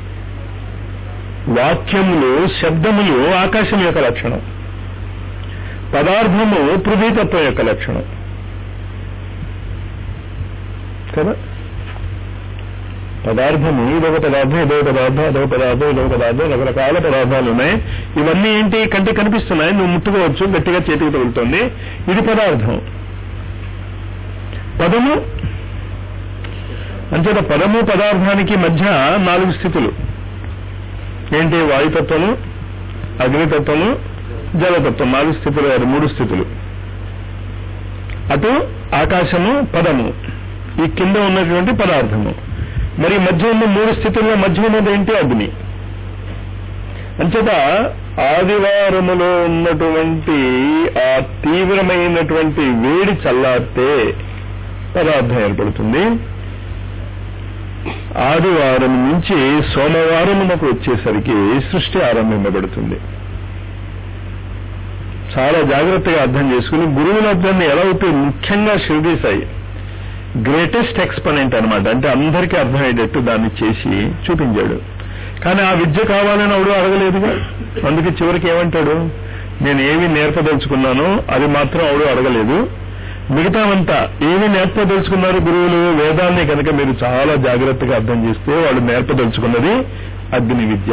Speaker 1: వాక్యములు శబ్దములు ఆకాశం యొక్క లక్షణం పదార్థము పృథ్వీతత్వం యొక్క లక్షణం కదా పదార్థము ఇదొక పదార్థం ఇదొక పదార్థం అదొక పదార్థం ఇదొక పదార్థం రకరకాల పదార్థాలు ఉన్నాయి ఇవన్నీ ఏంటి కంటే కనిపిస్తున్నాయి నువ్వు ముట్టుకోవచ్చు గట్టిగా చేతికి తగులుతుంది ఇది పదార్థం పదము అంచేత పదము పదార్థానికి మధ్య నాలుగు స్థితులు ఏంటి వాయుతత్వము అగ్నితత్వము జలతత్వం నాలుగు స్థితులు కాదు మూడు స్థితులు అటు ఆకాశము పదము ఈ కింద ఉన్నటువంటి పదార్థము మరి మధ్య ఉన్న మూడు స్థితుల్లో మధ్య ఉన్నది ఏంటి అగ్ని అంచేత ఆదివారములో ఉన్నటువంటి ఆ తీవ్రమైనటువంటి వేడి చల్లారితే పదార్థం ఏర్పడుతుంది ఆదివారం నుంచి సోమవారమునకు వచ్చేసరికి సృష్టి ఆరంభింపబడుతుంది చాలా జాగ్రత్తగా అర్థం చేసుకుని గురువుల అర్థాన్ని ఎలా అవుతుంది ముఖ్యంగా షిరిడి సాయి గ్రేటెస్ట్ ఎక్స్పనెంట్ అనమాట అంటే అందరికీ అర్థమయ్యేటట్టు దాన్ని చేసి చూపించాడు కానీ ఆ విద్య కావాలని ఎవడు అడగలేదుగా అందుకే చివరికి ఏమంటాడు నేను ఏమి నేర్పదలుచుకున్నానో అది మాత్రం ఆవిడ అడగలేదు మిగతావంతా ఏమి నేర్పదలుచుకున్నారు గురువులు వేదాన్ని కనుక మీరు చాలా జాగ్రత్తగా అర్థం చేస్తే వాళ్ళు నేర్పదలుచుకున్నది అగ్ని విద్య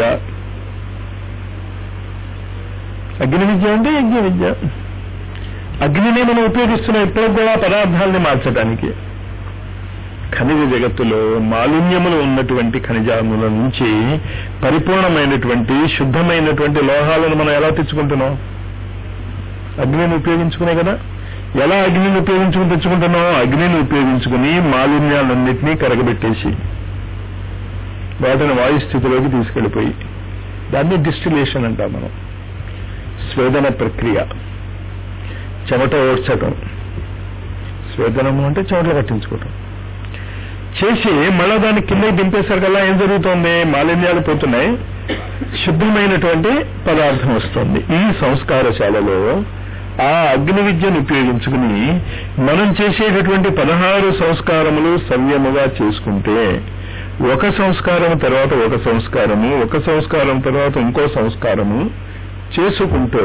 Speaker 1: అగ్ని విద్య అంటే యజ్ఞ విద్య అగ్నిని మనం ఉపయోగిస్తున్నాం ఇప్పుడు కూడా పదార్థాలని మార్చడానికి ఖనిజ జగత్తులో మాలిన్యములు ఉన్నటువంటి ఖనిజముల నుంచి పరిపూర్ణమైనటువంటి శుద్ధమైనటువంటి లోహాలను మనం ఎలా తెచ్చుకుంటున్నాం అగ్నిని ఉపయోగించుకునే కదా ఎలా అగ్నిని ఉపయోగించుకుని తెచ్చుకుంటున్నాం అగ్నిని ఉపయోగించుకుని మాలిన్యాలన్నింటినీ కరగబెట్టేసి వాటిని వాయు స్థితిలోకి తీసుకెళ్లిపోయి దాన్ని డిస్టిలేషన్ అంటాం మనం స్వేదన ప్రక్రియ చెమట ఓడ్చటం స్వేదనము అంటే చెమటలు పట్టించుకోవటం చేసి మళ్ళా దాన్ని కిందకి దింపేసరి కల్లా ఏం జరుగుతోంది మాలిన్యాలు పోతున్నాయి శుద్ధమైనటువంటి పదార్థం వస్తుంది ఈ సంస్కారశాలలో ఆ అగ్ని విద్యను ఉపయోగించుకుని మనం చేసేటటువంటి పదహారు సంస్కారములు సవ్యముగా చేసుకుంటే ఒక సంస్కారం తర్వాత ఒక సంస్కారము ఒక సంస్కారం తర్వాత ఇంకో సంస్కారము చేసుకుంటూ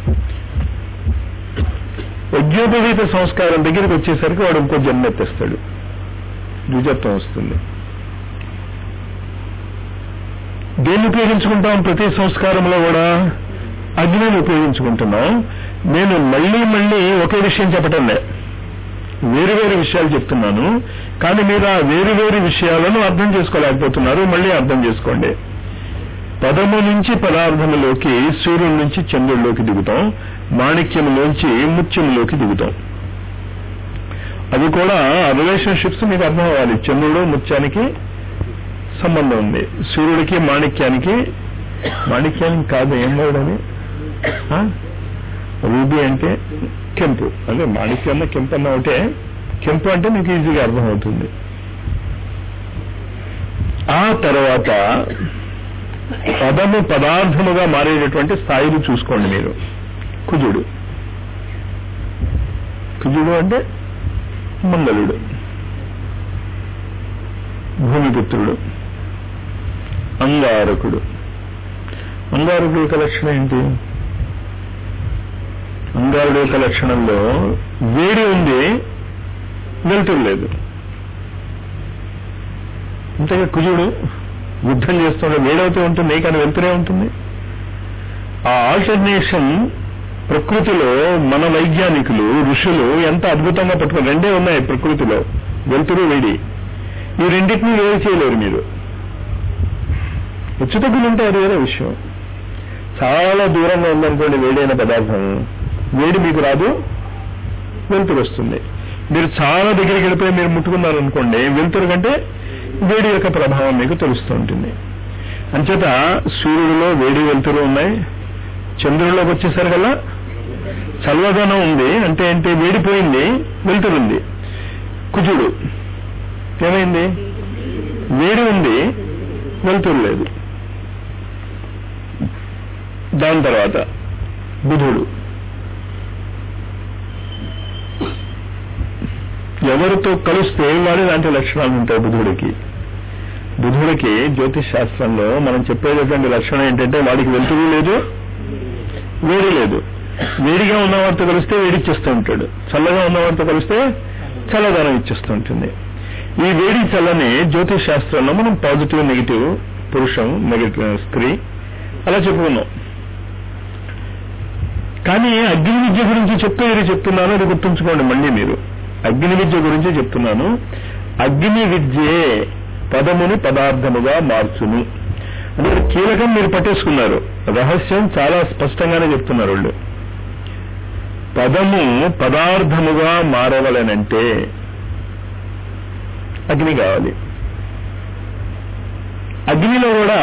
Speaker 1: యజ్ఞోపవీత సంస్కారం దగ్గరికి వచ్చేసరికి వాడు ఇంకో జన్మ ఎత్తేస్తాడు ద్విజత్వం వస్తుంది దేన్ని ఉపయోగించుకుంటాం ప్రతి సంస్కారంలో కూడా అగ్నిని ఉపయోగించుకుంటున్నాం నేను మళ్ళీ మళ్ళీ ఒకే విషయం చెప్పటం లే వేరు వేరు విషయాలు చెప్తున్నాను కానీ మీరు ఆ వేరు వేరు విషయాలను అర్థం చేసుకోలేకపోతున్నారు మళ్ళీ అర్థం చేసుకోండి పదము నుంచి పదార్థములోకి సూర్యుడి నుంచి చంద్రుడిలోకి దిగుతాం మాణిక్యములోంచి ముత్యములోకి దిగుతాం అది కూడా రిలేషన్షిప్స్ మీకు అర్థం అవ్వాలి చంద్రుడు ముత్యానికి సంబంధం ఉంది సూర్యుడికి మాణిక్యానికి మాణిక్యానికి కాదు ఏం లేడని రూబీ అంటే కెంపు అంటే మాణిక్యం అన్న కెంపు అన్న ఒకటే కెంపు అంటే మీకు ఈజీగా అర్థమవుతుంది ఆ తర్వాత పదము పదార్థముగా మారేటటువంటి స్థాయిలు చూసుకోండి మీరు కుజుడు కుజుడు అంటే మంగళుడు భూమిపుత్రుడు అంగారకుడు అంగారకుడు యొక్క లక్షణం ఏంటి అంగారుడు యొక్క లక్షణంలో వేడి ఉంది వెలుతురు లేదు అంతేగా కుజుడు యుద్ధం చేస్తుంటే వేడవుతూ ఉంటుంది కానీ వెలుతురే ఉంటుంది ఆ ఆల్టర్నేషన్ ప్రకృతిలో మన వైజ్ఞానికులు ఋషులు ఎంత అద్భుతంగా పట్టుకుని రెండే ఉన్నాయి ప్రకృతిలో వెలుతురు వేడి ఈ రెండింటినీ వేరు చేయలేరు మీరు హెచ్చుతగ్గులు ఉంటే అది వేరే విషయం చాలా దూరంగా ఉందనుకోండి వేడైన పదార్థం వేడి మీకు రాదు వెలుతురు వస్తుంది మీరు చాలా దగ్గరికి వెళ్ళిపోయి మీరు ముట్టుకున్నారనుకోండి వెలుతురు కంటే వేడి యొక్క ప్రభావం మీకు తెలుస్తూ ఉంటుంది అంచేత సూర్యుడిలో వేడి వెలుతురు ఉన్నాయి చంద్రుడిలోకి వచ్చేసరికల్లా చల్లదనం ఉంది అంటే ఏంటి వేడిపోయింది వెలుతురు ఉంది కుజుడు ఏమైంది వేడి ఉంది వెలుతురు లేదు దాని తర్వాత బుధుడు ఎవరితో కలిస్తే వాడి లాంటి లక్షణాలు ఉంటాయి బుధుడికి బుధుడికి జ్యోతిష్ శాస్త్రంలో మనం చెప్పేటటువంటి లక్షణం ఏంటంటే వాడికి వెలుతురు లేదు వేడి లేదు వేడిగా ఉన్నవారితో కలిస్తే వేడిచ్చేస్తూ ఉంటాడు చల్లగా ఉన్నవారితో కలిస్తే చల్లదనం ఇచ్చేస్తూ ఉంటుంది ఈ వేడి చల్లని జ్యోతిష్ శాస్త్రంలో మనం పాజిటివ్ నెగిటివ్ పురుషం నెగిటివ్ స్త్రీ అలా చెప్పుకున్నాం కానీ అగ్ని విద్య గురించి చెప్తూ ఇది చెప్తున్నాను అది గుర్తుంచుకోండి మళ్ళీ మీరు అగ్ని విద్య గురించి చెప్తున్నాను అగ్ని విద్యే పదముని పదార్థముగా మార్చును అంటే కీలకం మీరు పట్టేసుకున్నారు రహస్యం చాలా స్పష్టంగానే చెప్తున్నారు వాళ్ళు పదము పదార్థముగా మారవలనంటే అగ్ని కావాలి అగ్నిలో కూడా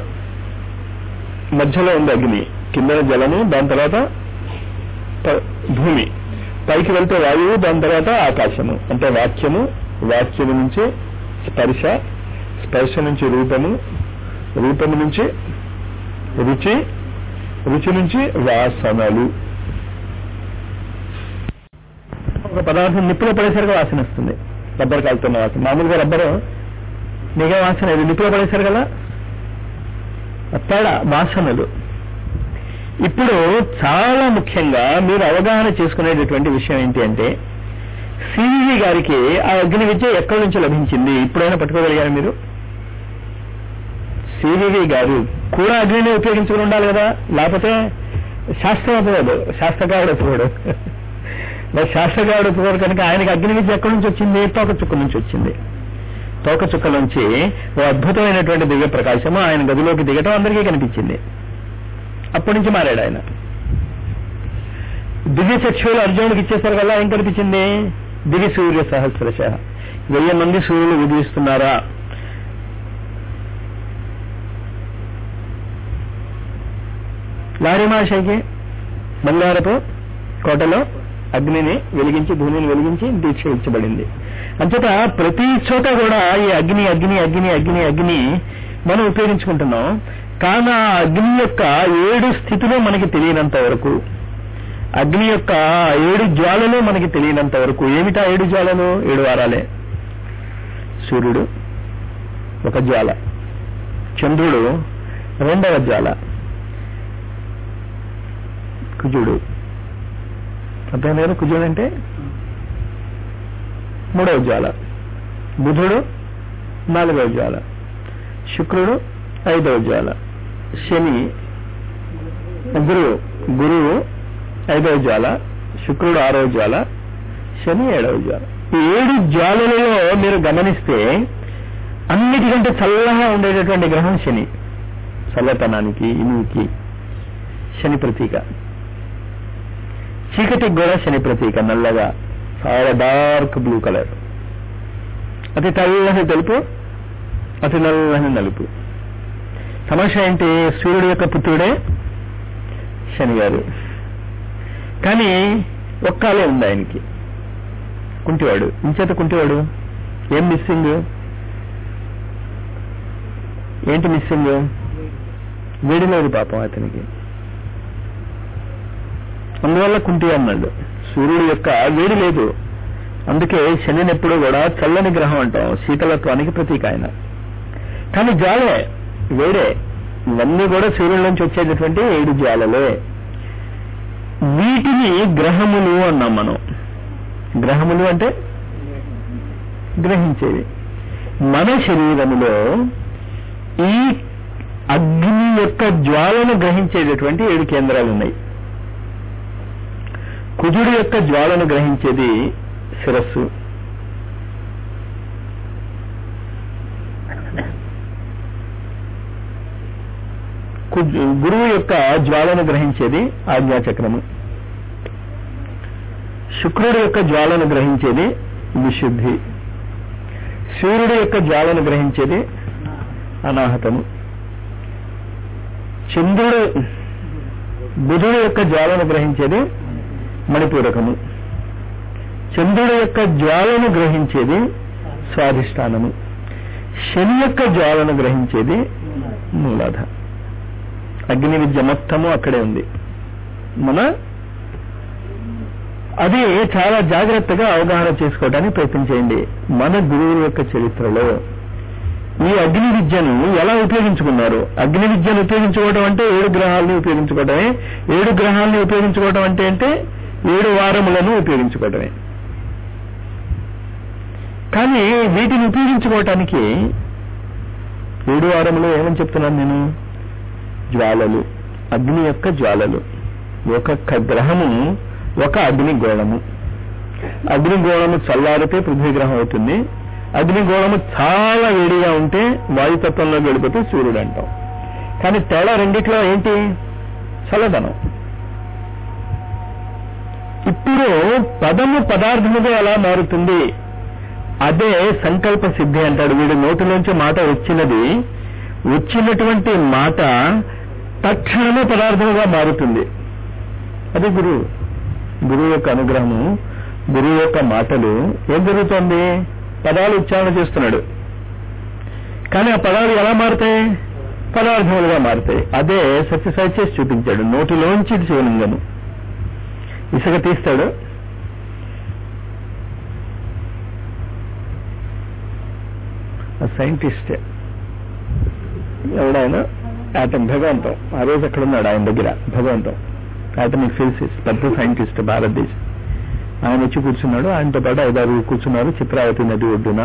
Speaker 1: మధ్యలో ఉంది అగ్ని కిందన జలము దాని తర్వాత ప- భూమి పైకి వెళ్తే వాయువు దాని తర్వాత ఆకాశము అంటే వాక్యము వాక్యము నుంచి స్పర్శ స్పర్శ నుంచి రూపము రూపము నుంచి రుచి రుచి నుంచి వాసనలు ఒక పదార్థం నిప్పులో పడేసరికి వాసన వస్తుంది రబ్బర్ కాలుతున్న వాసన మామూలుగా రబ్బరు నిగ వాసన ఇది నిప్పులో పడేశారు కదా తేడా వాసనలు ఇప్పుడు చాలా ముఖ్యంగా మీరు అవగాహన చేసుకునేటటువంటి విషయం ఏంటి అంటే సివి గారికి ఆ అగ్ని విద్య ఎక్కడి నుంచి లభించింది ఇప్పుడైనా పట్టుకోగలిగారు మీరు సివివి గారు కూడా అగ్నిని ఉపయోగించుకుని ఉండాలి కదా లేకపోతే శాస్త్రం ఒప్పుకోదు శాస్త్రకారుడు ఒప్పుకోడు మరి శాస్త్రకారుడు ఒప్పుకోడు కనుక ఆయనకి అగ్ని విద్య ఎక్కడి నుంచి వచ్చింది తోక చుక్క నుంచి వచ్చింది తోక చుక్క నుంచి ఓ అద్భుతమైనటువంటి దివ్య ప్రకాశము ఆయన గదిలోకి దిగటం అందరికీ కనిపించింది అప్పటి నుంచి మారాడు ఆయన దివ్య చక్షువులు అర్జునుడికి ఇచ్చేసరికి వల్ల ఏం కనిపించింది దివ్య సూర్య సహస్రశ వెయ్యి మంది సూర్యులు ఉదయిస్తున్నారా లారిమాషకి బంగారపు కోటలో అగ్నిని వెలిగించి భూమిని వెలిగించి దీక్ష ఇచ్చబడింది అంచేత ప్రతి చోట కూడా ఈ అగ్ని అగ్ని అగ్ని అగ్ని అగ్ని మనం ఉపయోగించుకుంటున్నాం కానీ ఆ అగ్ని యొక్క ఏడు స్థితిలో మనకి తెలియనంత వరకు అగ్ని యొక్క ఏడు జ్వాలలు మనకి తెలియనంత వరకు ఏమిటా ఏడు జ్వాలలు ఏడు వారాలే సూర్యుడు ఒక జ్వాల చంద్రుడు రెండవ జ్వాల కుజుడు అర్థం లేదు కుజుడు అంటే మూడవ జ్వాల బుధుడు నాలుగవ జ్వాల శుక్రుడు ఐదవ జ్వాల శని గురువు గురువు ఐదవ జ్వాల శుక్రుడు ఆరవ జ్వాల శని ఏడవ జ్వాల ఈ ఏడు జ్వాలలలో మీరు గమనిస్తే అన్నిటికంటే చల్లగా ఉండేటటువంటి గ్రహం శని చల్లతనానికి ఇనువుకి శని ప్రతీక చీకటికి కూడా శని ప్రతీక నల్లగా చాలా డార్క్ బ్లూ కలర్ అతి తెల్లని తెలుపు అతి నల్లని నలుపు సమస్య ఏంటి సూర్యుడు యొక్క పుత్రుడే శని గారు కానీ ఒక్కాలే ఉంది ఆయనకి కుంటివాడు ఇంచేత కుంటివాడు ఏం మిస్సింగ్ ఏంటి మిస్సింగ్ వేడి లేదు పాపం అతనికి అందువల్ల కుంటి అన్నాడు సూర్యుడు యొక్క వేడి లేదు అందుకే శనిని ఎప్పుడు కూడా చల్లని గ్రహం అంటాం శీతలత్వానికి ప్రతీక ఆయన కానీ జ్వాలే వేడే ఇవన్నీ కూడా సూర్యుడి నుంచి వచ్చేటటువంటి ఏడు జ్వాలలే వీటిని గ్రహములు అన్నాం మనం గ్రహములు అంటే గ్రహించేవి మన శరీరములో ఈ అగ్ని యొక్క జ్వాలను గ్రహించేటటువంటి ఏడు కేంద్రాలు ఉన్నాయి కుజుడు యొక్క జ్వాలను గ్రహించేది శిరస్సు కుజు- గురువు యొక్క జ్వాలను గ్రహించేది ఆజ్ఞాచక్రము శుక్రుడు యొక్క జ్వాలను గ్రహించేది విశుద్ధి సూర్యుడు యొక్క జ్వాలను గ్రహించేది అనాహతము చంద్రుడు బుధుడు యొక్క జ్వాలను గ్రహించేది మణిపూరకము చంద్రుడు యొక్క జ్వాలను గ్రహించేది స్వాధిష్టానము శని యొక్క జ్వాలను గ్రహించేది మూలాధ అగ్ని విద్య మొత్తము అక్కడే ఉంది మన అది చాలా జాగ్రత్తగా అవగాహన చేసుకోవడానికి ప్రయత్నం చేయండి మన గురువుల యొక్క చరిత్రలో ఈ అగ్ని విద్యను ఎలా ఉపయోగించుకున్నారు అగ్ని విద్యను ఉపయోగించుకోవడం అంటే ఏడు గ్రహాలను ఉపయోగించుకోవడమే ఏడు గ్రహాలను ఉపయోగించుకోవడం అంటే అంటే ఏడు వారములను ఉపయోగించుకోవడమే కానీ వీటిని ఉపయోగించుకోవటానికి ఏడు వారములు ఏమని చెప్తున్నాను నేను జ్వాలలు అగ్ని యొక్క జ్వాలలు ఒక్కొక్క గ్రహము ఒక అగ్నిగోళము అగ్నిగోళము చల్లారితే పృథ్వీగ్రహం అవుతుంది అగ్నిగోళము చాలా వేడిగా ఉంటే వాయుతత్వంలో గడిపోతే సూర్యుడు అంటాం కానీ తేడా రెండిట్లో ఏంటి చల్లదనం ఇప్పుడు పదము పదార్థముగా ఎలా మారుతుంది అదే సంకల్ప సిద్ధి అంటాడు వీడి నోటిలోంచి మాట వచ్చినది వచ్చినటువంటి మాట తక్షణమే పదార్థముగా మారుతుంది అది గురువు గురువు యొక్క అనుగ్రహము గురువు యొక్క మాటలు ఏం జరుగుతోంది పదాలు ఉచ్చారణ చేస్తున్నాడు కానీ ఆ పదాలు ఎలా మారుతాయి పదార్థములుగా మారుతాయి అదే సత్యసాయి చేసి చూపించాడు నోటిలోంచి శివలింగము ఇసుక తీస్తాడు ఆ సైంటిస్టే ఎవడైనా యాటమ్ భగవంతం ఆ రోజు అక్కడ ఉన్నాడు ఆయన దగ్గర భగవంతం యాటమిక్ ఫిజిసిస్ట్ పెద్ద సైంటిస్ట్ భారతదేశం ఆయన వచ్చి కూర్చున్నాడు ఆయనతో పాటు ఐదారు కూర్చున్నారు చిత్రావతి నది ఒడ్డున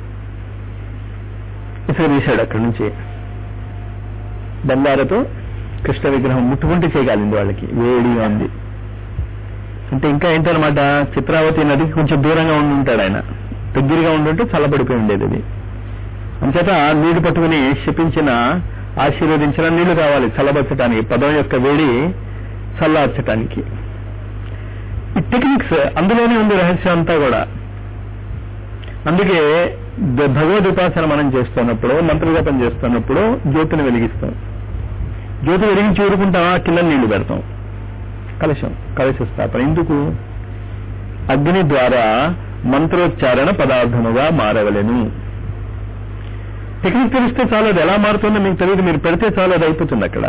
Speaker 1: ఇసుక తీశాడు అక్కడి నుంచి బంగారతో కృష్ణ విగ్రహం ముట్టుకుంటే చేయగలింది వాళ్ళకి వేడిగా ఉంది అంటే ఇంకా ఏంటనమాట చిత్రావతి నదికి కొంచెం దూరంగా ఉండి ఉంటాడు ఆయన దగ్గరగా ఉండుంటే చల్లబడిపోయి ఉండేది అది అంచేత నీళ్లు పట్టుకుని శపించిన ఆశీర్వదించిన నీళ్లు కావాలి చల్లబరచడానికి పదం యొక్క వేడి చల్లార్చడానికి ఈ టెక్నిక్స్ అందులోనే ఉంది రహస్యం అంతా కూడా అందుకే ద- భగవద్ ఉపాసన మనం చేస్తున్నప్పుడు మంత్రజపం చేస్తున్నప్పుడు జ్యోతిని వెలిగిస్తాం జ్యోతి వెలిగించి ఊరుకుంటామా కింద నీళ్లు పెడతాం కలశం కలశ స్థాపన ఎందుకు అగ్ని ద్వారా మంత్రోచ్చారణ పదార్థముగా మారవలెను టెక్నిక్ తెలిస్తే చాలు అది ఎలా మారుతుందో మీకు తెలియదు మీరు పెడితే చాలు అది అయిపోతుంది అక్కడ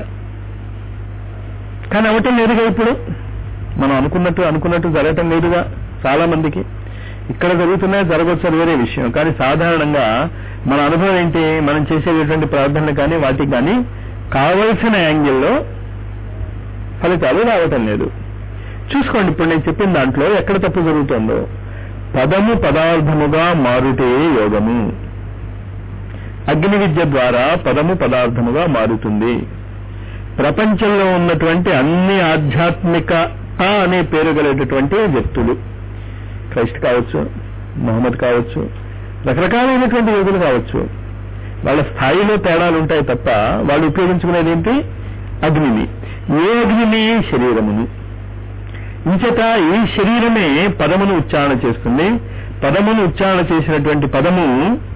Speaker 1: కానీ అవటం లేదుగా ఇప్పుడు మనం అనుకున్నట్టు అనుకున్నట్టు జరగటం లేదుగా చాలా మందికి ఇక్కడ జరుగుతున్నాయి జరగవచ్చు అది వేరే విషయం కానీ సాధారణంగా మన అనుభవం ఏంటి మనం చేసేటటువంటి ప్రార్థనలు కానీ వాటికి కానీ కావలసిన యాంగిల్లో ఫలితాలు రావటం లేదు చూసుకోండి ఇప్పుడు నేను చెప్పిన దాంట్లో ఎక్కడ తప్పు జరుగుతుందో పదము పదార్థముగా మారుటే యోగము అగ్ని విద్య ద్వారా పదము పదార్థముగా మారుతుంది ప్రపంచంలో ఉన్నటువంటి అన్ని ఆధ్యాత్మిక అనే పేరు గలటువంటి వ్యక్తులు క్రైస్ట్ కావచ్చు మొహమ్మద్ కావచ్చు రకరకాలైనటువంటి యోగులు కావచ్చు వాళ్ళ స్థాయిలో తేడాలు ఉంటాయి తప్ప వాళ్ళు ఉపయోగించుకునేది ఏంటి అగ్నిని ఏ అగ్నిని శరీరమును ఇంచేత ఈ శరీరమే పదమును ఉచ్చారణ చేస్తుంది పదమును ఉచ్చారణ చేసినటువంటి పదము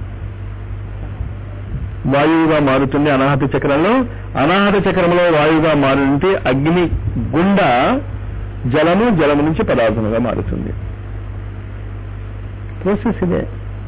Speaker 1: వాయువుగా మారుతుంది అనాహత చక్రంలో అనాహత చక్రంలో వాయువుగా మారుంటే అగ్ని గుండా జలము జలము నుంచి పదార్థముగా మారుతుంది ప్రాసెస్ ఇదే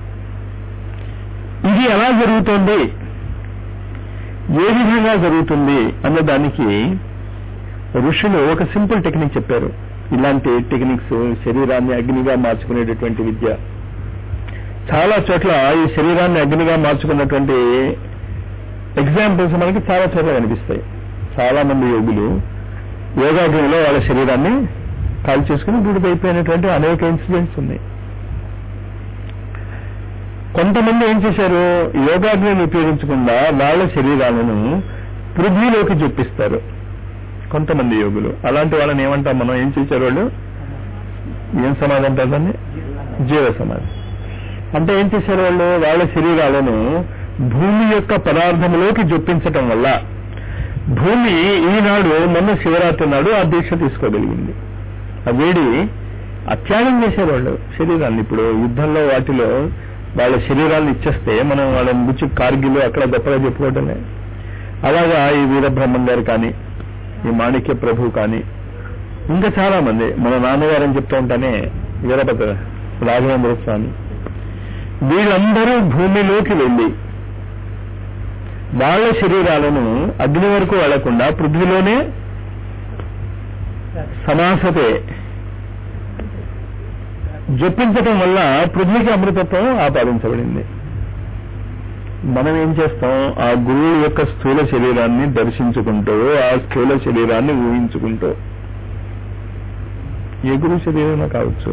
Speaker 1: ఇది ఎలా జరుగుతుంది ఏ విధంగా జరుగుతుంది అన్న దానికి ఋషులు ఒక సింపుల్ టెక్నిక్ చెప్పారు ఇలాంటి టెక్నిక్స్ శరీరాన్ని అగ్నిగా మార్చుకునేటటువంటి విద్య చాలా చోట్ల ఈ శరీరాన్ని అగ్నిగా మార్చుకున్నటువంటి ఎగ్జాంపుల్స్ మనకి చాలా చోట్ల కనిపిస్తాయి చాలా మంది యోగులు యోగాగ్నిలో వాళ్ళ శరీరాన్ని కాల్ చేసుకుని బూడిదైపోయినటువంటి అనేక ఇన్సిడెంట్స్ ఉన్నాయి కొంతమంది ఏం చేశారు యోగాగ్నిని ఉపయోగించకుండా వాళ్ళ శరీరాలను పృథ్వీలోకి చూపిస్తారు కొంతమంది యోగులు అలాంటి వాళ్ళని ఏమంటాం మనం ఏం చేశారు వాళ్ళు ఏం సమాధి అంటారు దాన్ని జీవ సమాధి అంటే ఏం చేశారు వాళ్ళు వాళ్ళ శరీరాలను భూమి యొక్క పదార్థములోకి జొప్పించటం వల్ల భూమి ఈనాడు మొన్న శివరాత్రి నాడు ఆ దీక్ష తీసుకోగలిగింది ఆ వేడి అత్యాగం చేశారు వాళ్ళు శరీరాన్ని ఇప్పుడు యుద్ధంలో వాటిలో వాళ్ళ శరీరాన్ని ఇచ్చేస్తే మనం వాళ్ళని గుచ్చి కార్గిల్ అక్కడ గొప్పగా చెప్పుకోవటమే అలాగా ఈ వీరబ్రహ్మం గారు కానీ ఈ మాణిక్య ప్రభు కానీ ఇంకా చాలా మంది మన నాన్నగారు అని చెప్తూ ఉంటానే వీరభద్ర రాఘవేంద్ర స్వామి వీళ్ళందరూ భూమిలోకి వెళ్ళి వాళ్ళ శరీరాలను అగ్ని వరకు వెళ్లకుండా పృథ్వీలోనే సమాసతే జొప్పించటం వల్ల పృథ్వీకి అమృతత్వం ఆపాదించబడింది మనం ఏం చేస్తాం ఆ గురువు యొక్క స్థూల శరీరాన్ని దర్శించుకుంటూ ఆ స్థూల శరీరాన్ని ఊహించుకుంటూ ఏ గురువు శరీరమైనా కావచ్చు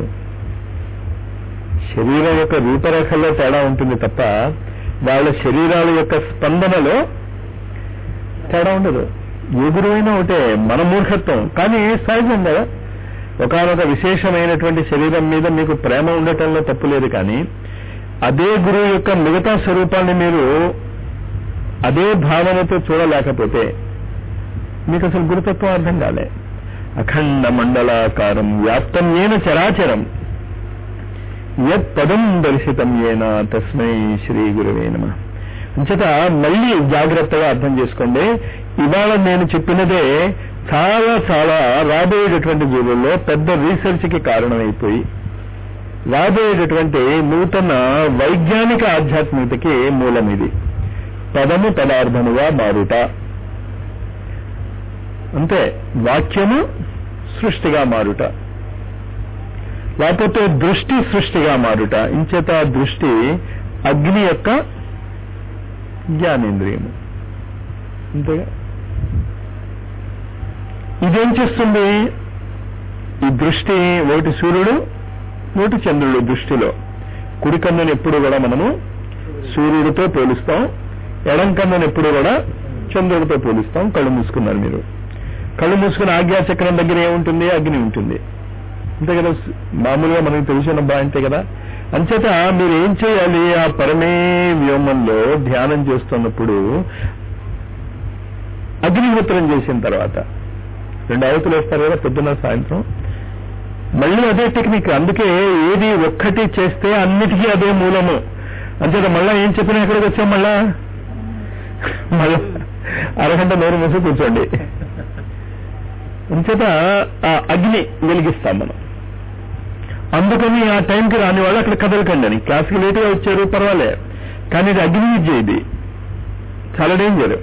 Speaker 1: శరీరం యొక్క రూపరేఖల్లో తేడా ఉంటుంది తప్ప వాళ్ళ శరీరాల యొక్క స్పందనలో తేడా ఉండదు ఏ గురువైనా ఒకటే మన మూర్ఖత్వం కానీ సహజం కదా ఒకనొక విశేషమైనటువంటి శరీరం మీద మీకు ప్రేమ ఉండటంలో తప్పు లేదు కానీ అదే గురువు యొక్క మిగతా స్వరూపాన్ని మీరు అదే భావనతో చూడలేకపోతే మీకు అసలు గురుతత్వం అర్థం కాలే అఖండ మండలాకారం వ్యాప్తం ఏన చరాచరం యత్ పదం దర్శితం ఏన తస్మై శ్రీ గురువే నమ అంచేత మళ్ళీ జాగ్రత్తగా అర్థం చేసుకోండి ఇవాళ నేను చెప్పినదే చాలా చాలా రాబోయేటటువంటి జీవుల్లో పెద్ద రీసెర్చ్ కి కారణమైపోయి రాబోయేటటువంటి నూతన వైజ్ఞానిక ఆధ్యాత్మికతకి మూలం ఇది పదము పదార్థముగా మారుట అంతే వాక్యము సృష్టిగా మారుట లేకపోతే దృష్టి సృష్టిగా మారుట ఇంచేత దృష్టి అగ్ని యొక్క జ్ఞానేంద్రియము అంతేగా ఇదేం చేస్తుంది ఈ దృష్టి ఒకటి సూర్యుడు ఒకటి చంద్రుడు దృష్టిలో కుడి కన్నుని ఎప్పుడు కూడా మనము సూర్యుడితో పోలుస్తాం ఎడం కన్నుని ఎప్పుడు కూడా చంద్రుడితో పోలుస్తాం కళ్ళు మూసుకున్నారు మీరు కళ్ళు మూసుకుని ఆజ్ఞాచక్రం దగ్గర ఏముంటుంది అగ్ని ఉంటుంది అంతే కదా మామూలుగా మనకు తెలిసిన బా అంతే కదా అంచేత మీరు ఏం చేయాలి ఆ పరమే వ్యోమంలో ధ్యానం చేస్తున్నప్పుడు అగ్నిహోత్రం చేసిన తర్వాత రెండు అవతులు వేస్తారు కదా పొద్దున్న సాయంత్రం మళ్ళీ అదే టెక్నిక్ అందుకే ఏది ఒక్కటి చేస్తే అన్నిటికీ అదే మూలము అంచేత మళ్ళా ఏం చెప్పినా ఎక్కడికి వచ్చాం మళ్ళా మళ్ళా అరగంట నోరు మూసి కూర్చోండి అంచేత ఆ అగ్ని వెలిగిస్తాం మనం అందుకని ఆ టైంకి రాని వాళ్ళు అక్కడ కదలకండి అని క్లాస్కి లేటుగా వచ్చారు పర్వాలే కానీ ఇది అగ్ని విద్య ఇది చాలా డేంజర్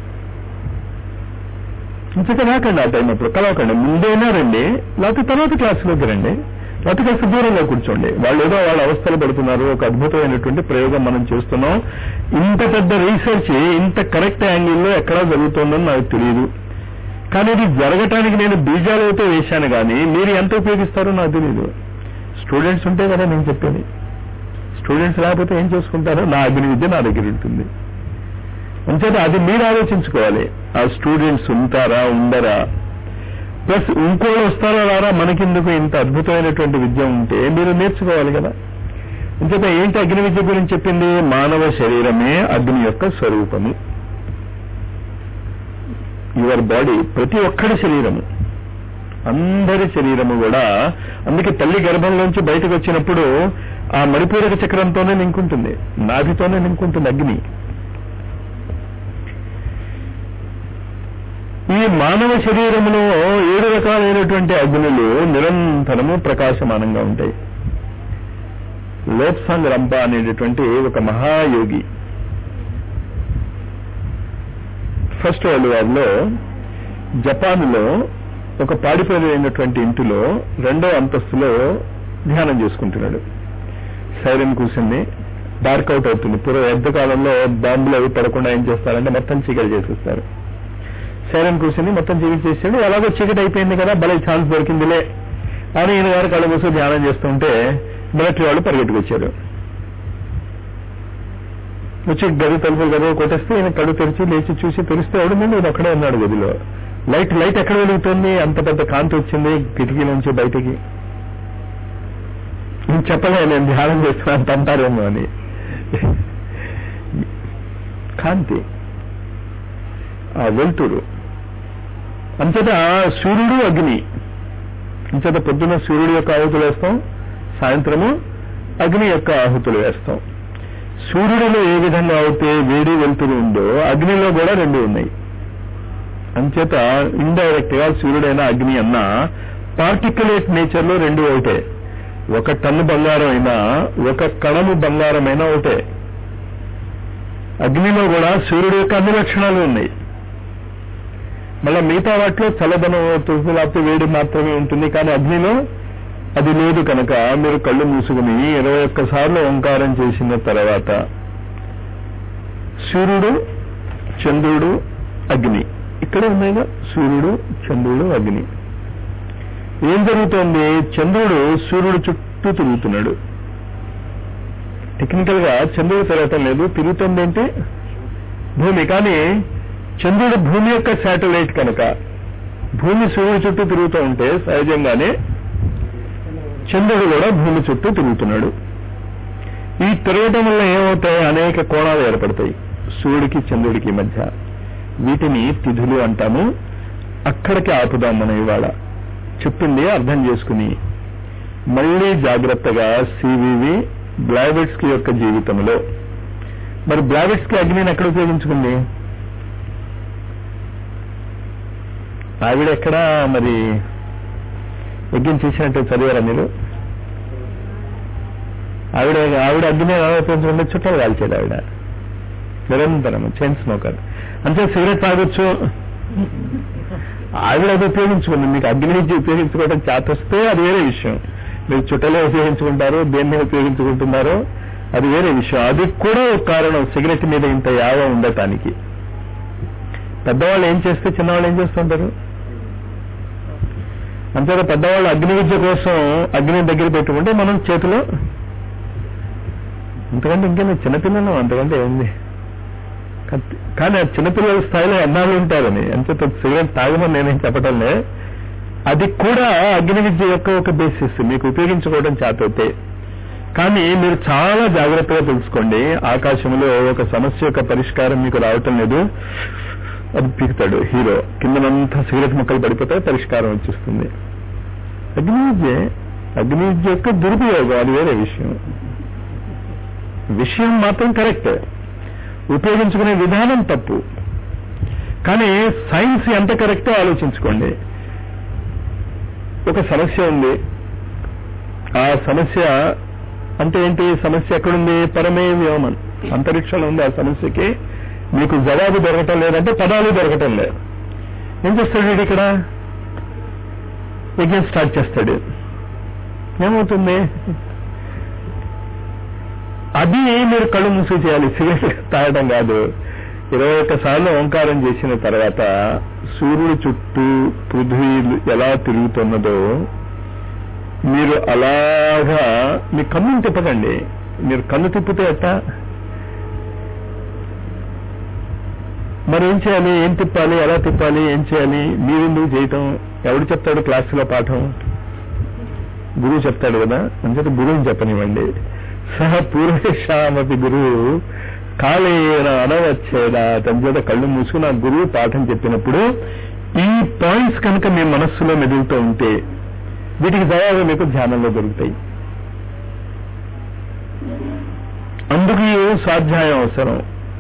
Speaker 1: ఇంతక రాకండి ఆ టైం అప్పుడు కలవకండి ముందైనా రండి లేకపోతే తర్వాత క్లాసులోకి రండి లేకపోతే కాస్త దూరంగా కూర్చోండి వాళ్ళు ఏదో వాళ్ళ అవస్థలు పడుతున్నారు ఒక అద్భుతమైనటువంటి ప్రయోగం మనం చేస్తున్నాం ఇంత పెద్ద రీసెర్చ్ ఇంత కరెక్ట్ యాంగిల్లో ఎక్కడా జరుగుతుందని నాకు తెలియదు కానీ ఇది జరగటానికి నేను బీజాలు అయితే వేశాను కానీ మీరు ఎంత ఉపయోగిస్తారో నాకు తెలియదు స్టూడెంట్స్ ఉంటే కదా నేను చెప్పేది స్టూడెంట్స్ లేకపోతే ఏం చేసుకుంటారో నా అగ్ని విద్య నా దగ్గర ఉంటుంది అంచేత అది మీరు ఆలోచించుకోవాలి ఆ స్టూడెంట్స్ ఉంటారా ఉండరా ప్లస్ ఇంకోళ్ళు వస్తారా రారా మనకెందుకు ఇంత అద్భుతమైనటువంటి విద్య ఉంటే మీరు నేర్చుకోవాలి కదా అంచేత ఏంటి అగ్ని విద్య గురించి చెప్పింది మానవ శరీరమే అగ్ని యొక్క స్వరూపము యువర్ బాడీ ప్రతి ఒక్కడి శరీరము అందరి శరీరము కూడా అందుకే తల్లి గర్భంలోంచి బయటకు వచ్చినప్పుడు ఆ మణిపూరక చక్రంతోనే నింకుంటుంది నాభితోనే నింకుంటుంది అగ్ని ఈ మానవ శరీరములో ఏడు రకాలైనటువంటి అగ్నులు నిరంతరము ప్రకాశమానంగా ఉంటాయి లోప్సాంగ్ రంప అనేటటువంటి ఒక మహాయోగి ఫస్ట్ వరల్డ్ వార్ లో జపాన్లో ఒక పాడిపోయినటువంటి ఇంటిలో రెండో అంతస్తులో ధ్యానం చేసుకుంటున్నాడు సైరన్ కూర్చుంది డార్క్ అవుట్ అవుతుంది పూర్వ యుద్ధ కాలంలో బాంబులు అవి పడకుండా ఏం చేస్తారంటే మొత్తం చీకటి చేసేస్తారు సైరన్ కూర్చుని మొత్తం చీకటి చేసాడు ఎలాగో చీకటి అయిపోయింది కదా భలే ఛాన్స్ దొరికిందిలే అని ఈయన గారు కళ్ళు మూసి ధ్యానం చేస్తుంటే మిలిటరీ వాళ్ళు పరిగెట్టుకొచ్చారు వచ్చి గది తలుపులు గది కొట్టేస్తే ఈయన కళ్ళు తెరిచి లేచి చూసి తెరిస్తే ఎవడు ముందు ఈయన ఒక్కడే ఉన్నాడు గదిలో లైట్ లైట్ ఎక్కడ వెలుగుతుంది అంత పెద్ద కాంతి వచ్చింది కిటికీ నుంచి బయటికి నేను చెప్పలే నేను ధ్యానం చేస్తున్నాను అంటారేమో అని కాంతి ఆ వెలుతురు అంతట సూర్యుడు అగ్ని అంతట పొద్దున సూర్యుడు యొక్క ఆహుతులు వేస్తాం సాయంత్రము అగ్ని యొక్క ఆహుతులు వేస్తాం సూర్యుడిలో ఏ విధంగా అయితే వేడి వెలుతురు ఉందో అగ్నిలో కూడా రెండు ఉన్నాయి అంచేత ఇండైరెక్ట్ గా సూర్యుడైన అగ్ని అన్న పార్టికులేట్ నేచర్ లో రెండు ఒకటే ఒక టన్ను బంగారం అయినా ఒక కణము బంగారం అయినా ఒకటే అగ్నిలో కూడా సూర్యుడు యొక్క అన్ని లక్షణాలు ఉన్నాయి మళ్ళీ మిగతా వాటిలో చల్లదనం తుప్పు లేకపోతే వేడి మాత్రమే ఉంటుంది కానీ అగ్నిలో అది లేదు కనుక మీరు కళ్ళు మూసుకుని ఇరవై ఒక్కసార్లు ఓంకారం చేసిన తర్వాత సూర్యుడు చంద్రుడు అగ్ని ఇక్కడే ఉన్నాయిగా సూర్యుడు చంద్రుడు అగ్ని ఏం జరుగుతోంది చంద్రుడు సూర్యుడు చుట్టూ తిరుగుతున్నాడు టెక్నికల్ గా చంద్రుడు తిరగటం లేదు తిరుగుతుంది ఏంటి భూమి కానీ చంద్రుడు భూమి యొక్క శాటిలైట్ కనుక భూమి సూర్యుడు చుట్టూ తిరుగుతూ ఉంటే సహజంగానే చంద్రుడు కూడా భూమి చుట్టూ తిరుగుతున్నాడు ఈ తిరగటం వల్ల ఏమవుతాయి అనేక కోణాలు ఏర్పడతాయి సూర్యుడికి చంద్రుడికి మధ్య వీటిని తిథులు అంటాము అక్కడికి ఆపుదాం మనం ఇవాళ చెప్పింది అర్థం చేసుకుని మళ్ళీ జాగ్రత్తగా సివివి బ్లావెట్స్ కి యొక్క జీవితంలో మరి బ్లావెట్స్ కి అగ్నిని ఎక్కడ ఉపయోగించుకుంది ఆవిడ ఎక్కడ మరి యజ్ఞం చేసినట్టు చదివారా మీరు ఆవిడ ఆవిడ అగ్ని ఎలా ఉపయోగించుకుంటే చుట్టాలు కాల్చేది ఆవిడ నిరంతరం చైన్ స్మోకర్ అంటే సిగరెట్ తాగొచ్చు ఆవిడ అది ఉపయోగించుకుంది మీకు అగ్ని నుంచి ఉపయోగించుకోవడం చేత వస్తే అది వేరే విషయం మీరు చుట్టలే ఉపయోగించుకుంటారు దేన్ని ఉపయోగించుకుంటున్నారో అది వేరే విషయం అది కూడా ఒక కారణం సిగరెట్ మీద ఇంత యావ ఉండటానికి పెద్దవాళ్ళు ఏం చేస్తే చిన్నవాళ్ళు ఏం చేస్తుంటారు అంతేగా పెద్దవాళ్ళు అగ్ని విద్య కోసం అగ్ని దగ్గర పెట్టుకుంటే మనం చేతిలో అంతకంటే ఇంకేనా చిన్నపిల్లలు అంతకంటే ఏంది కత్తి. కానీ ఆ చిన్నపిల్లల స్థాయిలో ఎన్నాళ్ళు ఉంటారని అంతే సిగరెట్ తాగమని నేనేం చెప్పటంలే అది కూడా అగ్ని విద్య యొక్క ఒక బేసిస్ మీకు ఉపయోగించుకోవడం చేతైతే కానీ మీరు చాలా జాగ్రత్తగా తెలుసుకోండి ఆకాశంలో ఒక సమస్య యొక్క పరిష్కారం మీకు రావటం లేదు అది పీకుతాడు హీరో కిందనంతా సిగరెట్ ముక్కలు పడిపోతే పరిష్కారం వచ్చేస్తుంది అగ్ని విద్య అగ్ని విద్య యొక్క దురుపయోగం అది వేరే విషయం విషయం మాత్రం కరెక్ట్ ఉపయోగించుకునే విధానం తప్పు కానీ సైన్స్ ఎంత కరెక్టో ఆలోచించుకోండి ఒక సమస్య ఉంది ఆ సమస్య అంటే ఏంటి సమస్య ఎక్కడుంది పరమే వ్యోమన్ అంతరిక్షంలో ఉంది ఆ సమస్యకి మీకు జవాబు దొరకటం లేదంటే పదాలు దొరకటం లేదు ఏం చేస్తాడు వీడు ఇక్కడ యజ్ఞం స్టార్ట్ చేస్తాడు ఏమవుతుంది అది మీరు కళ్ళు మూసి చేయాలి సిగరెట్ తాగడం కాదు ఇరవై ఒక్కసార్లు ఓంకారం చేసిన తర్వాత సూర్యుడి చుట్టూ పృథ్వీ ఎలా తిరుగుతున్నదో మీరు అలాగా మీ కన్ను తిప్పకండి మీరు కన్ను తిప్పితే ఎట్టా మరి ఏం చేయాలి ఏం తిప్పాలి ఎలా తిప్పాలి ఏం చేయాలి మీరెందుకు చేయటం ఎవడు చెప్తాడు క్లాసులో పాఠం గురువు చెప్తాడు కదా అంచేత గురువుని చెప్పనివ్వండి సహ పూర్వేషామపి గురువు కాళేన అనవచ్చేద తన చేత కళ్ళు మూసుకుని ఆ గురువు పాఠం చెప్పినప్పుడు ఈ పాయింట్స్ కనుక మీ మనస్సులో మెదులుతూ ఉంటే వీటికి జవాబు మీకు ధ్యానంలో దొరుకుతాయి అందుకు ఈ స్వాధ్యాయం అవసరం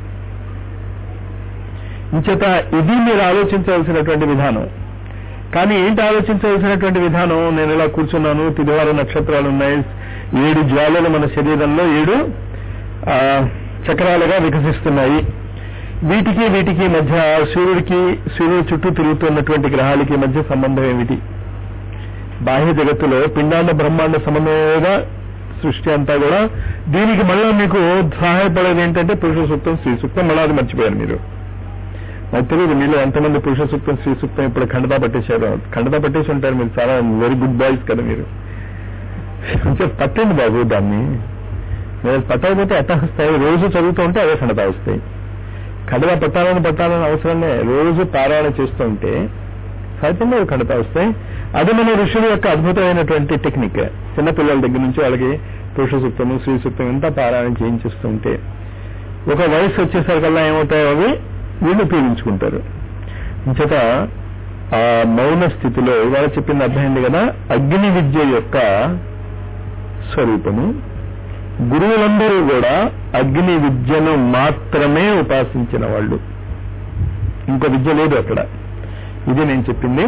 Speaker 1: ఇంచేత ఇది మీరు ఆలోచించవలసినటువంటి విధానం కానీ ఏంటి ఆలోచించవలసినటువంటి విధానం నేను ఇలా కూర్చున్నాను తిదివార నక్షత్రాలు ఉన్నాయి ఏడు జ్వాలలు మన శరీరంలో ఏడు ఆ, చక్రాలుగా వికసిస్తున్నాయి వీటికి వీటికి మధ్య సూర్యుడికి సూర్యుడి చుట్టూ తిరుగుతున్నటువంటి గ్రహాలకి మధ్య సంబంధం ఏమిటి బాహ్య జగత్తులో పిండాండ బ్రహ్మాండ సమన్వయంగా సృష్టి అంతా కూడా దీనికి మళ్ళా మీకు సహాయపడేది ఏంటంటే పురుష సూక్తం స్త్రీ సూక్తం మళ్ళీ అది మర్చిపోయారు మీరు నాకు తెలియదు మీలో ఎంతమంది పురుష సూక్తం స్త్రీ సూక్తం ఇప్పుడు ఖండతా పట్టేశారు ఖండతా పట్టేసి ఉంటారు మీరు చాలా వెరీ గుడ్ బాయ్స్ కదా మీరు కొంచెం పట్టండి బాబు దాన్ని మీరు పట్టకపోతే ఎట్లా వస్తాయి రోజు చదువుతూ ఉంటే అవే ఖండతా వస్తాయి ఖండతా పట్టాలని పట్టాలని అవసరమే రోజు పారాయణ చేస్తూ ఉంటే సహజంగా అవి ఖండతా వస్తాయి అది మన ఋషుల యొక్క అద్భుతమైనటువంటి టెక్నిక్ చిన్నపిల్లల దగ్గర నుంచి వాళ్ళకి పురుష సూక్తము స్త్రీ సూక్తం ఇంత పారాయణ చేయించేస్తుంటే ఒక వయసు వచ్చేసరికల్లా ఏమవుతాయో అవి వీళ్ళు ఉపయోగించుకుంటారు ఇంచేత ఆ మౌన స్థితిలో ఇవాళ చెప్పింది అర్థమైంది కదా అగ్ని విద్య యొక్క స్వరూపము గురువులందరూ కూడా అగ్ని విద్యను మాత్రమే ఉపాసించిన వాళ్ళు ఇంకో విద్య లేదు అక్కడ ఇది నేను చెప్పింది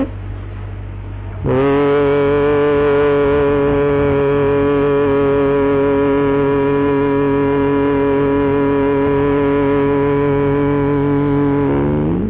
Speaker 1: ఓ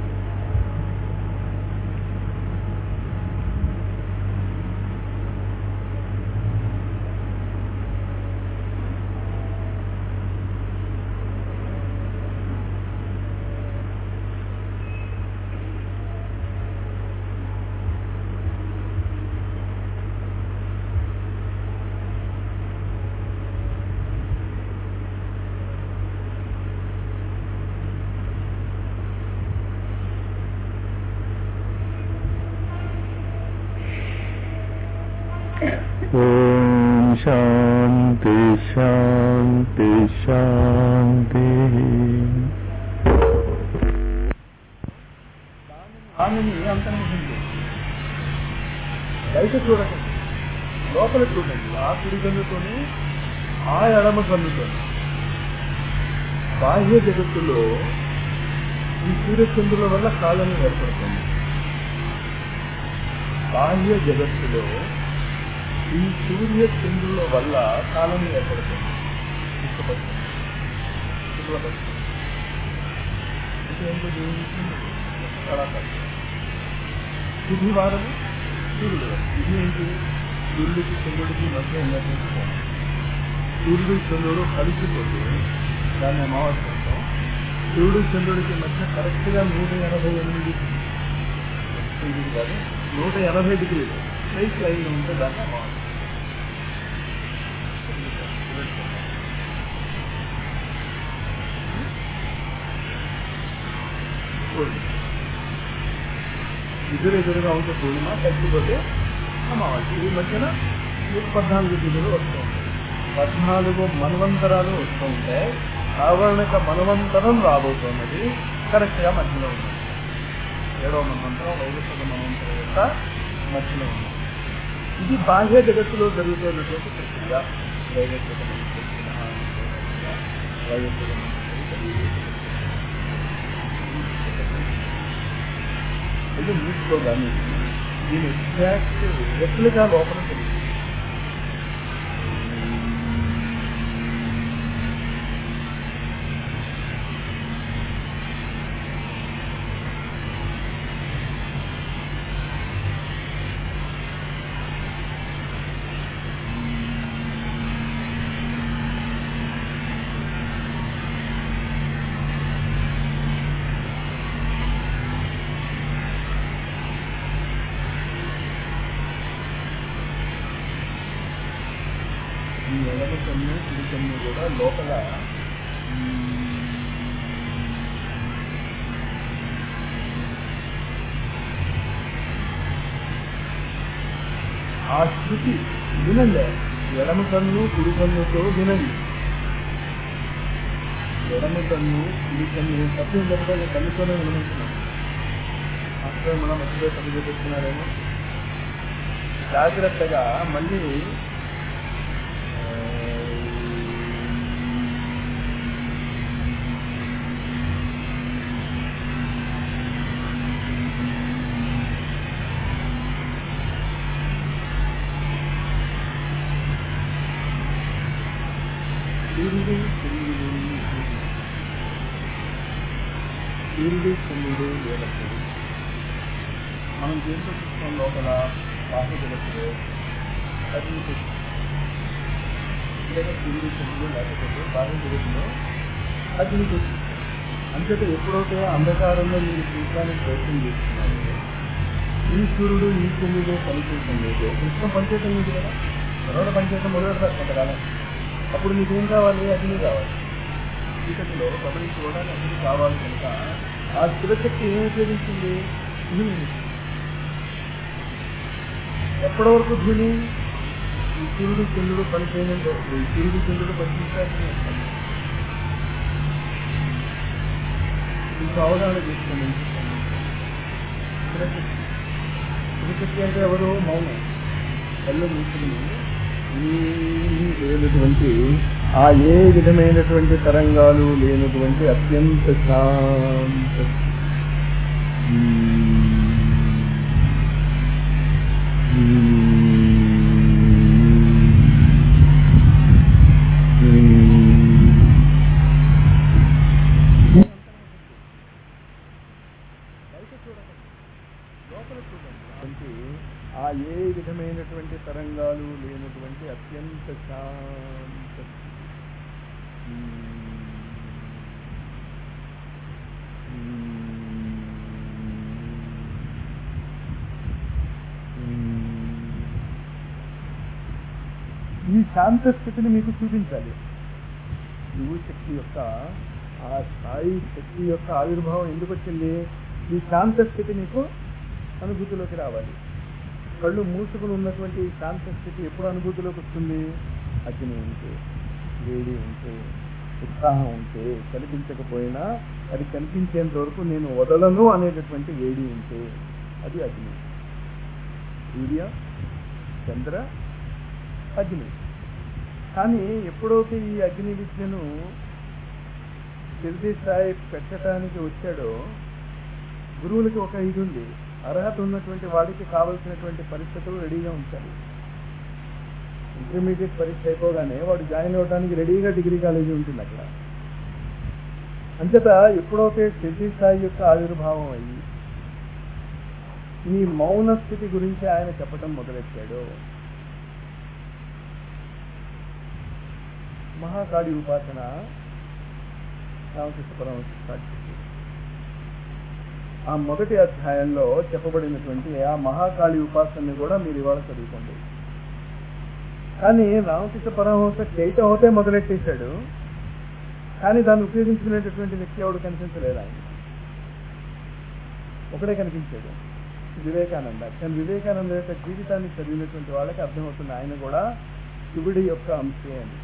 Speaker 1: ఓం శాంతి శాంతి శాంతి
Speaker 2: ఆమెని అంతర్ముఖండి బయట చూడకండి లోపల చూడండి ఆ కుడి కన్నుతోని ఆ ఎడమ కన్నుతోని బాహ్య జగత్తులో ఈ సూర్యచంద్రుల వల్ల కాలని ఏర్పడుతుంది బాహ్య జగత్తులో ఈ సూర్య చంద్రుల వల్ల కాలని ఏర్పడుతుంది ఇష్టపడుతుంది శుక్లపడుతుంది అంటే ఏంటో దీనికి కళాకారు తిథి వారము సూర్యుడు ఇది ఏంటి సూర్యుడికి చంద్రుడికి మధ్య ఉన్నటువంటి కోణం సూర్యుడు చంద్రుడు కలిసిపోతే దాన్ని అమావాస్య అంటాం సూర్యుడు చంద్రుడికి మధ్య కరెక్ట్ గా నూట ఎనభై ఎనిమిది డిగ్రీలు కాదు నూట ఎనభై డిగ్రీలు స్ట్రైట్ లైన్ ఉంటే దాన్ని అమావాస్య ఎదురెదురుగా ఉంటే పూర్ణిమ తగ్గిపోతే అమావాస్య ఈ మధ్యన మీకు పద్నాలుగు తిథులు వస్తూ ఉంటాయి పద్నాలుగు మన్వంతరాలు వస్తూ ఉంటాయి ఆవరణక మన్వంతరం రాబోతున్నది కరెక్ట్ గా మధ్యలో ఉన్నది ఏడవ మన్వంతరం వైవస్వత మన్వంతరం యొక్క మధ్యలో ఉన్నది ఇది బాహ్య జగత్తులో జరుగుతున్నటువంటి ప్రక్రియ వైవస్వత మన్వంతరం, వైవస్వత మన్వంతరం, ఇది నీటిలో కానీ దీని ఎగ్జాక్ట్ రెప్లికా లోపల తెలియదు ఈ ఎడమ కన్ను కుడి కన్ను కూడా లోపల ఆ శృతి వినండి ఎడమ కన్ను కుడి కన్నుతో వినండి ఎడమ కన్ను కుడి కన్ను తప్పు జరిగే కన్నుతోనే వినిపించినాం అక్కడ మనం మధ్యలో తప్పు చెప్తున్నారేమో జాగ్రత్తగా మళ్ళీ సూర్యుడు చంద్రుడు సూర్యుడు చంద్రుడు వేలప్పుడు మనం దేంట్లో చూస్తాం లోపల బాహ్య జగత్తులో అగ్ని చూస్తాం లేదా సూర్యుడు చంద్రుడు లేకపోతే బాహ్య జగత్తులో అగ్ని చూస్తాం అంతేత ఎప్పుడైతే అంధకారంలో మీరు చూడడానికి ప్రయత్నం చేస్తున్నారు ఈ సూర్యుడు ఈ చంద్రుడు పనిచేయటం లేదు కృష్ణ పనిచేయటం లేదు కదా తర్వాత పనిచేయటం మొదలెడతారు కొంతకాలం అప్పుడు మీకు ఏం కావాలి అగ్ని కావాలి చీకటిలో గమనించుకోవడానికి అగ్ని కావాలి కనుక ఆ శివశక్తి ఏం ఉపయోగించింది ధూని ఎప్పటి వరకు ధూని ఈ సూర్యుడు చంద్రుడు పనిచేయనంటే ఈ సూర్యుడు చంద్రుడు పనిచేస్తారని మీకు అవగాహన చేసుకోండి శివశక్తి శివశక్తి అంటే ఎవరు మౌనం కళ్ళు మూసుకుని ఏమీ లేనటువంటి ఆ ఏ విధమైనటువంటి తరంగాలు లేనటువంటి అత్యంత శాంత ఆ ఏ విధమైనటువంటి తరంగాలు లేనటువంటి అత్యంత శాంత ఈ శాంత స్థితిని మీకు చూపించాలి నువ్వు శక్తి యొక్క ఆ స్థాయి శక్తి యొక్క ఆవిర్భావం ఎందుకు వచ్చింది ఈ శాంత స్థితి నీకు అనుభూతిలోకి రావాలి కళ్ళు మూసుకుని ఉన్నటువంటి ఈ శాంత స్థితి ఎప్పుడు అనుభూతిలోకి వస్తుంది అగ్ని ఉంటే వేడి ఉంటే ఉత్సాహం ఉంటే కనిపించకపోయినా అది కనిపించేంత వరకు నేను వదలను అనేటటువంటి వేడి ఉంటే అది అగ్ని సూర్య చంద్ర అగ్ని కానీ ఎప్పుడైతే ఈ అగ్ని విద్యను శిల్పి స్థాయి పెట్టడానికి వచ్చాడో గురువులకి ఒక ఇది ఉంది అర్హత ఉన్నటువంటి వాడికి కావలసినటువంటి పరిస్థితులు రెడీగా ఉంచాలి ఇంటర్మీడియట్ పరీక్ష అయిపోగానే వాడు జాయిన్ అవ్వడానికి రెడీగా డిగ్రీ కాలేజీ ఉంటుంది అక్కడ అంచేత ఎప్పుడైతే సిద్ధి స్థాయి యొక్క ఆవిర్భావం అయ్యి ఈ మౌన స్థితి గురించి ఆయన చెప్పటం మొదలెట్టాడు మహాకాళి ఉపాసన రామకృష్ణ పరమహంస స్టార్ట్ చేశారు. ఆ మొదటి అధ్యాయంలో చెప్పబడినటువంటి ఆ మహాకాళి ఉపాసనని కూడా మీరు ఇవాళ చదువుకోండి కానీ రామకృష్ణ పరమహంస చేయటం అవుతే మొదలెట్టేశాడు కానీ దాన్ని ఉపయోగించుకునేటటువంటి వ్యక్తి ఎవడు కనిపించలేదు ఆయన ఒకడే కనిపించాడు వివేకానంద కానీ వివేకానంద యొక్క జీవితాన్ని చదివినటువంటి వాళ్ళకి అర్థమవుతుంది ఆయన కూడా శివుడి యొక్క అంశే అని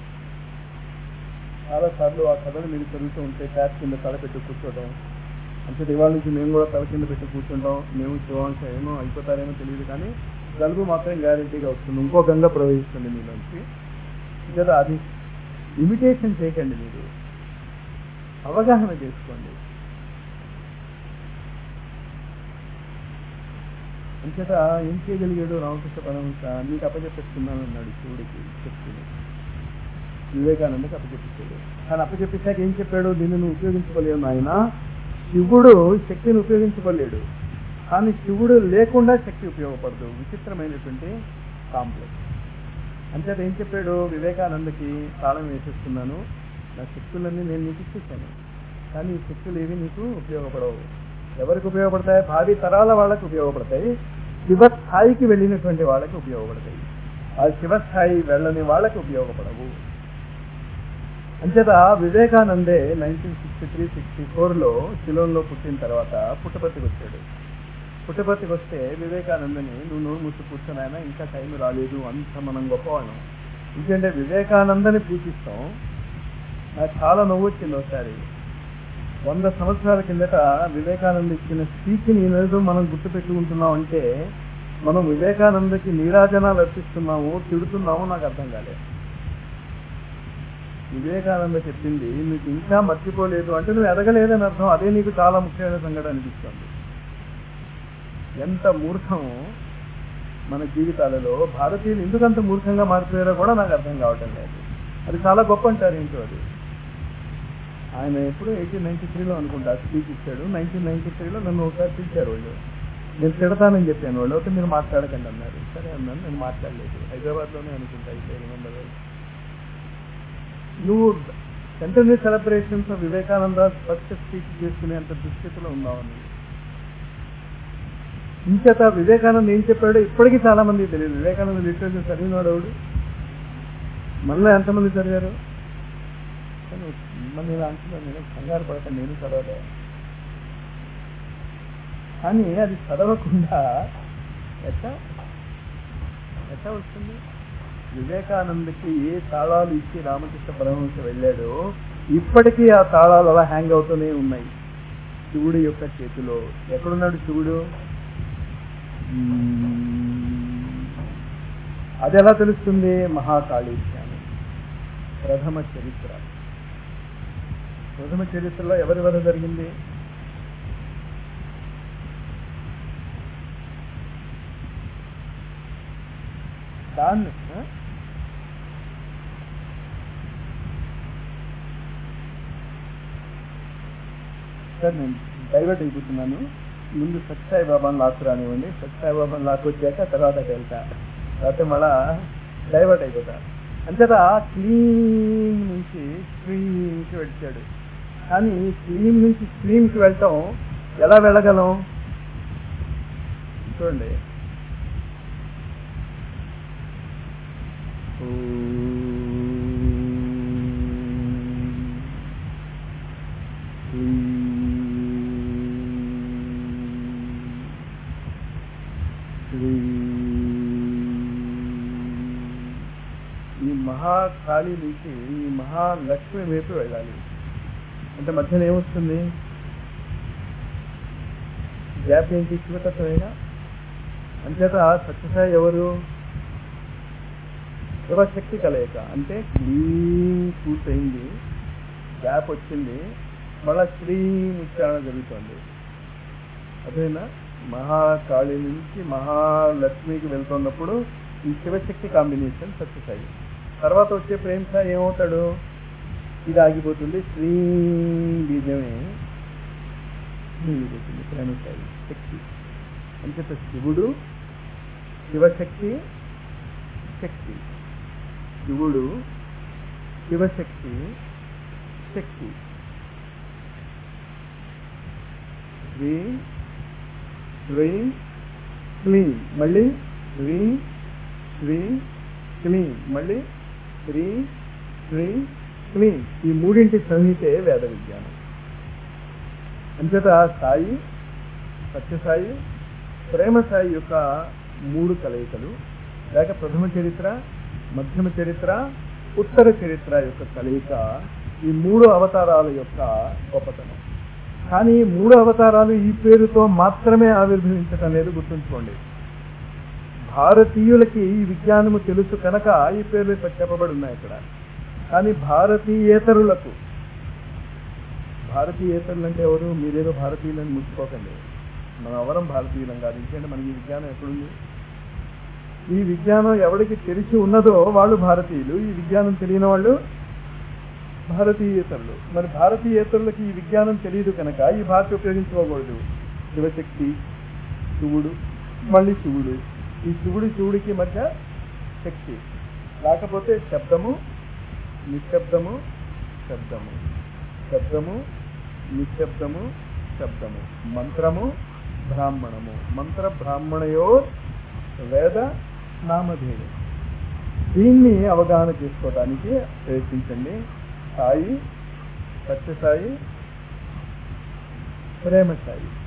Speaker 2: చాలా సార్లు ఆ కథలు మీరు చదువుతూ ఉంటే ట్యాప్ కింద తల పెట్టి కూర్చోవడం అంటే ఇవాళ నుంచి మేము కూడా తల కింద పెట్టి కూర్చుంటాం మేము శివాంశం ఏమో అయిపోతారేమో తెలియదు కానీ జలుబు మాత్రం గ్యారెంటీగా వస్తుంది ఇంకో గంగ ప్రవహిస్తుంది మీలోంచి కదా అది ఇమిటేషన్ చేయకండి మీరు అవగాహన చేసుకోండి అంచేత ఏం చేయగలిగాడు రామకృష్ణ పరమహంస నీకు అప్పచెప్పిస్తున్నాను అన్నాడు శివుడికి శక్తిని వివేకానందకి అప్పచెప్పించాడు కానీ అప్పచెప్పించాక ఏం చెప్పాడు దీన్ని నువ్వు ఉపయోగించుకోలేవు నాయన శివుడు శక్తిని ఉపయోగించుకోలేడు కానీ శివుడు లేకుండా శక్తి ఉపయోగపడదు విచిత్రమైనటువంటి కాంప్లెక్స్ అంచేత ఏం చెప్పాడు వివేకానందకి తాళం వేసేస్తున్నాను నా శక్తులన్నీ నేను నీకు ఇచ్చేసాను కానీ ఈ శక్తులు ఏవి నీకు ఉపయోగపడవు ఎవరికి ఉపయోగపడతాయి భావి తరాల వాళ్ళకి ఉపయోగపడతాయి శివస్థాయికి వెళ్ళినటువంటి వాళ్ళకి ఉపయోగపడతాయి ఆ శివస్థాయి వెళ్ళని వాళ్ళకి ఉపయోగపడవు అంచేత వివేకానందే నైన్టీన్ సిక్స్టీ త్రీ సిక్స్టీ ఫోర్లో శిలోన్లో పుట్టిన తర్వాత పుట్టపర్తికి వచ్చాడు పుట్టపర్తికి వస్తే వివేకానందని నువ్వు నోరు ముసి కూర్చొని ఇంకా టైం రాలేదు అంత మనం గొప్పవాళ్ళం ఎందుకంటే వివేకానందని పూజిస్తాం నాకు చాలా నవ్వు వచ్చింది ఒకసారి వంద సంవత్సరాల కిందట వివేకానంద ఇచ్చిన స్పీచ్ని ఈరోజు మనం గుర్తు పెట్టుకుంటున్నాం అంటే మనం వివేకానందకి నీరాజనాలు అర్పిస్తున్నాము తిడుతున్నాము నాకు అర్థం కాలేదు వివేకానంద చెప్పింది నీకు ఇంకా మర్చిపోలేదు అంటే నువ్వు ఎదగలేదని అర్థం అదే నీకు చాలా ముఖ్యమైన సంఘటన అనిపిస్తుంది ఎంత మూర్ఖం మన జీవితాలలో భారతీయులు ఎందుకంత మూర్ఖంగా మారిపోయారో కూడా నాకు అర్థం కావటం లేదు అది చాలా గొప్ప అంటారు ఏంటో అది ఆయన ఎప్పుడు ఎయిటీన్ నైన్టీ త్రీలో అనుకుంటా స్పీచ్ ఇచ్చాడు నైన్టీన్ నైన్టీ త్రీలో నన్ను ఒకసారి పిలిచారు వాళ్ళు నేను తిడతానని చెప్పాను వాళ్ళు అయితే మీరు మాట్లాడకండి అన్నారు సరే అన్నాను నేను మాట్లాడలేదు హైదరాబాద్లోనే అనుకుంటా అయితే రిమెంబర్ నువ్వు centenary celebrations Vivekananda first speech చేసుకునే అంత దుస్థితిలో ఉన్నావని ఇంచేత వివేకానంద ఏం చెప్పాడో ఇప్పటికీ చాలా మంది తెలియదు వివేకానంద లిటరేచర్ చదివినాడు ఎవడు మనలో ఎంతమంది చదివారు కానీ మరి నేను అంటున్నాను నేను కంగారు పడతాను నేను చదవలే కానీ అది చదవకుండా ఎట్లా ఎట్లా వస్తుంది వివేకానందకి ఏ తాళాలు ఇచ్చి రామకృష్ణ పరమహంస వెళ్ళాడో ఇప్పటికీ ఆ తాళాలు అలా హ్యాంగ్ అవుతూనే ఉన్నాయి శివుడి యొక్క చేతిలో ఎక్కడున్నాడు శివుడు అది ఎలా తెలుస్తుంది మహాకాళీ జ్ఞానం ప్రథమ చరిత్ర ప్రథమ చరిత్రలో ఎవరి వల్ల జరిగింది దాన్ని ఆ? సార్ నేను డైవర్ట్ అయిపోతున్నాను ముందు సత్సాయి బాబాను లాక్కు రానివ్వండి సత్సాయి బాబాను లాక్కు వచ్చాక తర్వాత అటు వెళ్తా తర్వాత మళ్ళా డైవర్ట్ అయిపోతా అంతేత క్లీన్ నుంచి స్ట్రీమ్కి వచ్చాడు కానీ క్లీన్ నుంచి స్ట్రీమ్కి వెళ్ళటం ఎలా వెళ్ళగలం చూడండి ఈ మహాకాళి నుంచి ఈ మహాలక్ష్మి వైపు వెళ్ళాలి అంటే మధ్యన ఏమొస్తుంది గ్యాప్ ఏంటి శివతత్వమేనా అంచేత సత్యసాయి ఎవరు శివశక్తి కలయిక అంటే క్లీన్ పూర్తయింది గ్యాప్ వచ్చింది మళ్ళా శ్రీం ఉచ్చారణ జరుగుతుంది అదేనా మహాకాళి నుంచి మహాలక్ష్మికి వెళ్తున్నప్పుడు ఈ శివశక్తి కాంబినేషన్ సక్సెస్ అయ్యి తర్వాత వచ్చే ప్రేమ్ సాయి ఏమవుతాడు ఇది ఆగిపోతుంది శ్రీ బీజమే మిగిలిపోతుంది ప్రేమ సాయి శక్తి అంచేత శివుడు శివశక్తి శక్తి శివుడు శివశక్తి శక్తి శ్రీ శ్రీ క్లీ మళ్ళీ శ్రీ శ్రీ క్లీ మళ్ళీ శ్రీ శ్రీ క్లీ ఈ మూడింటి సంహితే వేద విజ్ఞానం అంచేత సాయి సత్యసాయి ప్రేమ సాయి యొక్క మూడు కలయికలు లేక ప్రథమ చరిత్ర మధ్యమ చరిత్ర ఉత్తర చరిత్ర యొక్క కలయిక ఈ మూడు అవతారాల యొక్క గొప్పతనం కానీ ఈ మూడు అవతారాలు ఈ పేరుతో మాత్రమే ఆవిర్భవించటం లేదు గుర్తుంచుకోండి భారతీయులకి ఈ విజ్ఞానము తెలుసు కనుక ఈ పేర్లు చెప్పబడి ఉన్నాయి ఇక్కడ కానీ భారతీయేతరులకు భారతీయేతరులు అంటే ఎవరు మీరేదో భారతీయులని ముట్టుకోకండి మనం ఎవరం భారతీయులం కాదు ఎందుకంటే మనకి ఈ విజ్ఞానం ఎక్కడుంది ఈ విజ్ఞానం ఎవరికి తెలిసి ఉన్నదో వాళ్ళు భారతీయులు ఈ విజ్ఞానం తెలియని వాళ్ళు భారతీయేతరులు మరి భారతీయేతరులకి ఈ విజ్ఞానం తెలియదు కనుక ఈ భాష ఉపయోగించుకోకూడదు శివశక్తి శివుడు మళ్ళీ శివుడు ఈ శివుడు శివుడికి మధ్య శక్తి లేకపోతే శబ్దము నిశ్శబ్దము శబ్దము శబ్దము నిశ్శబ్దము శబ్దము మంత్రము బ్రాహ్మణము మంత్ర బ్రాహ్మణయో వేద నామధేయం దీన్ని అవగాహన చేసుకోవడానికి ప్రయత్నించండి సాయి సత్యసాయి ప్రేమ సాయి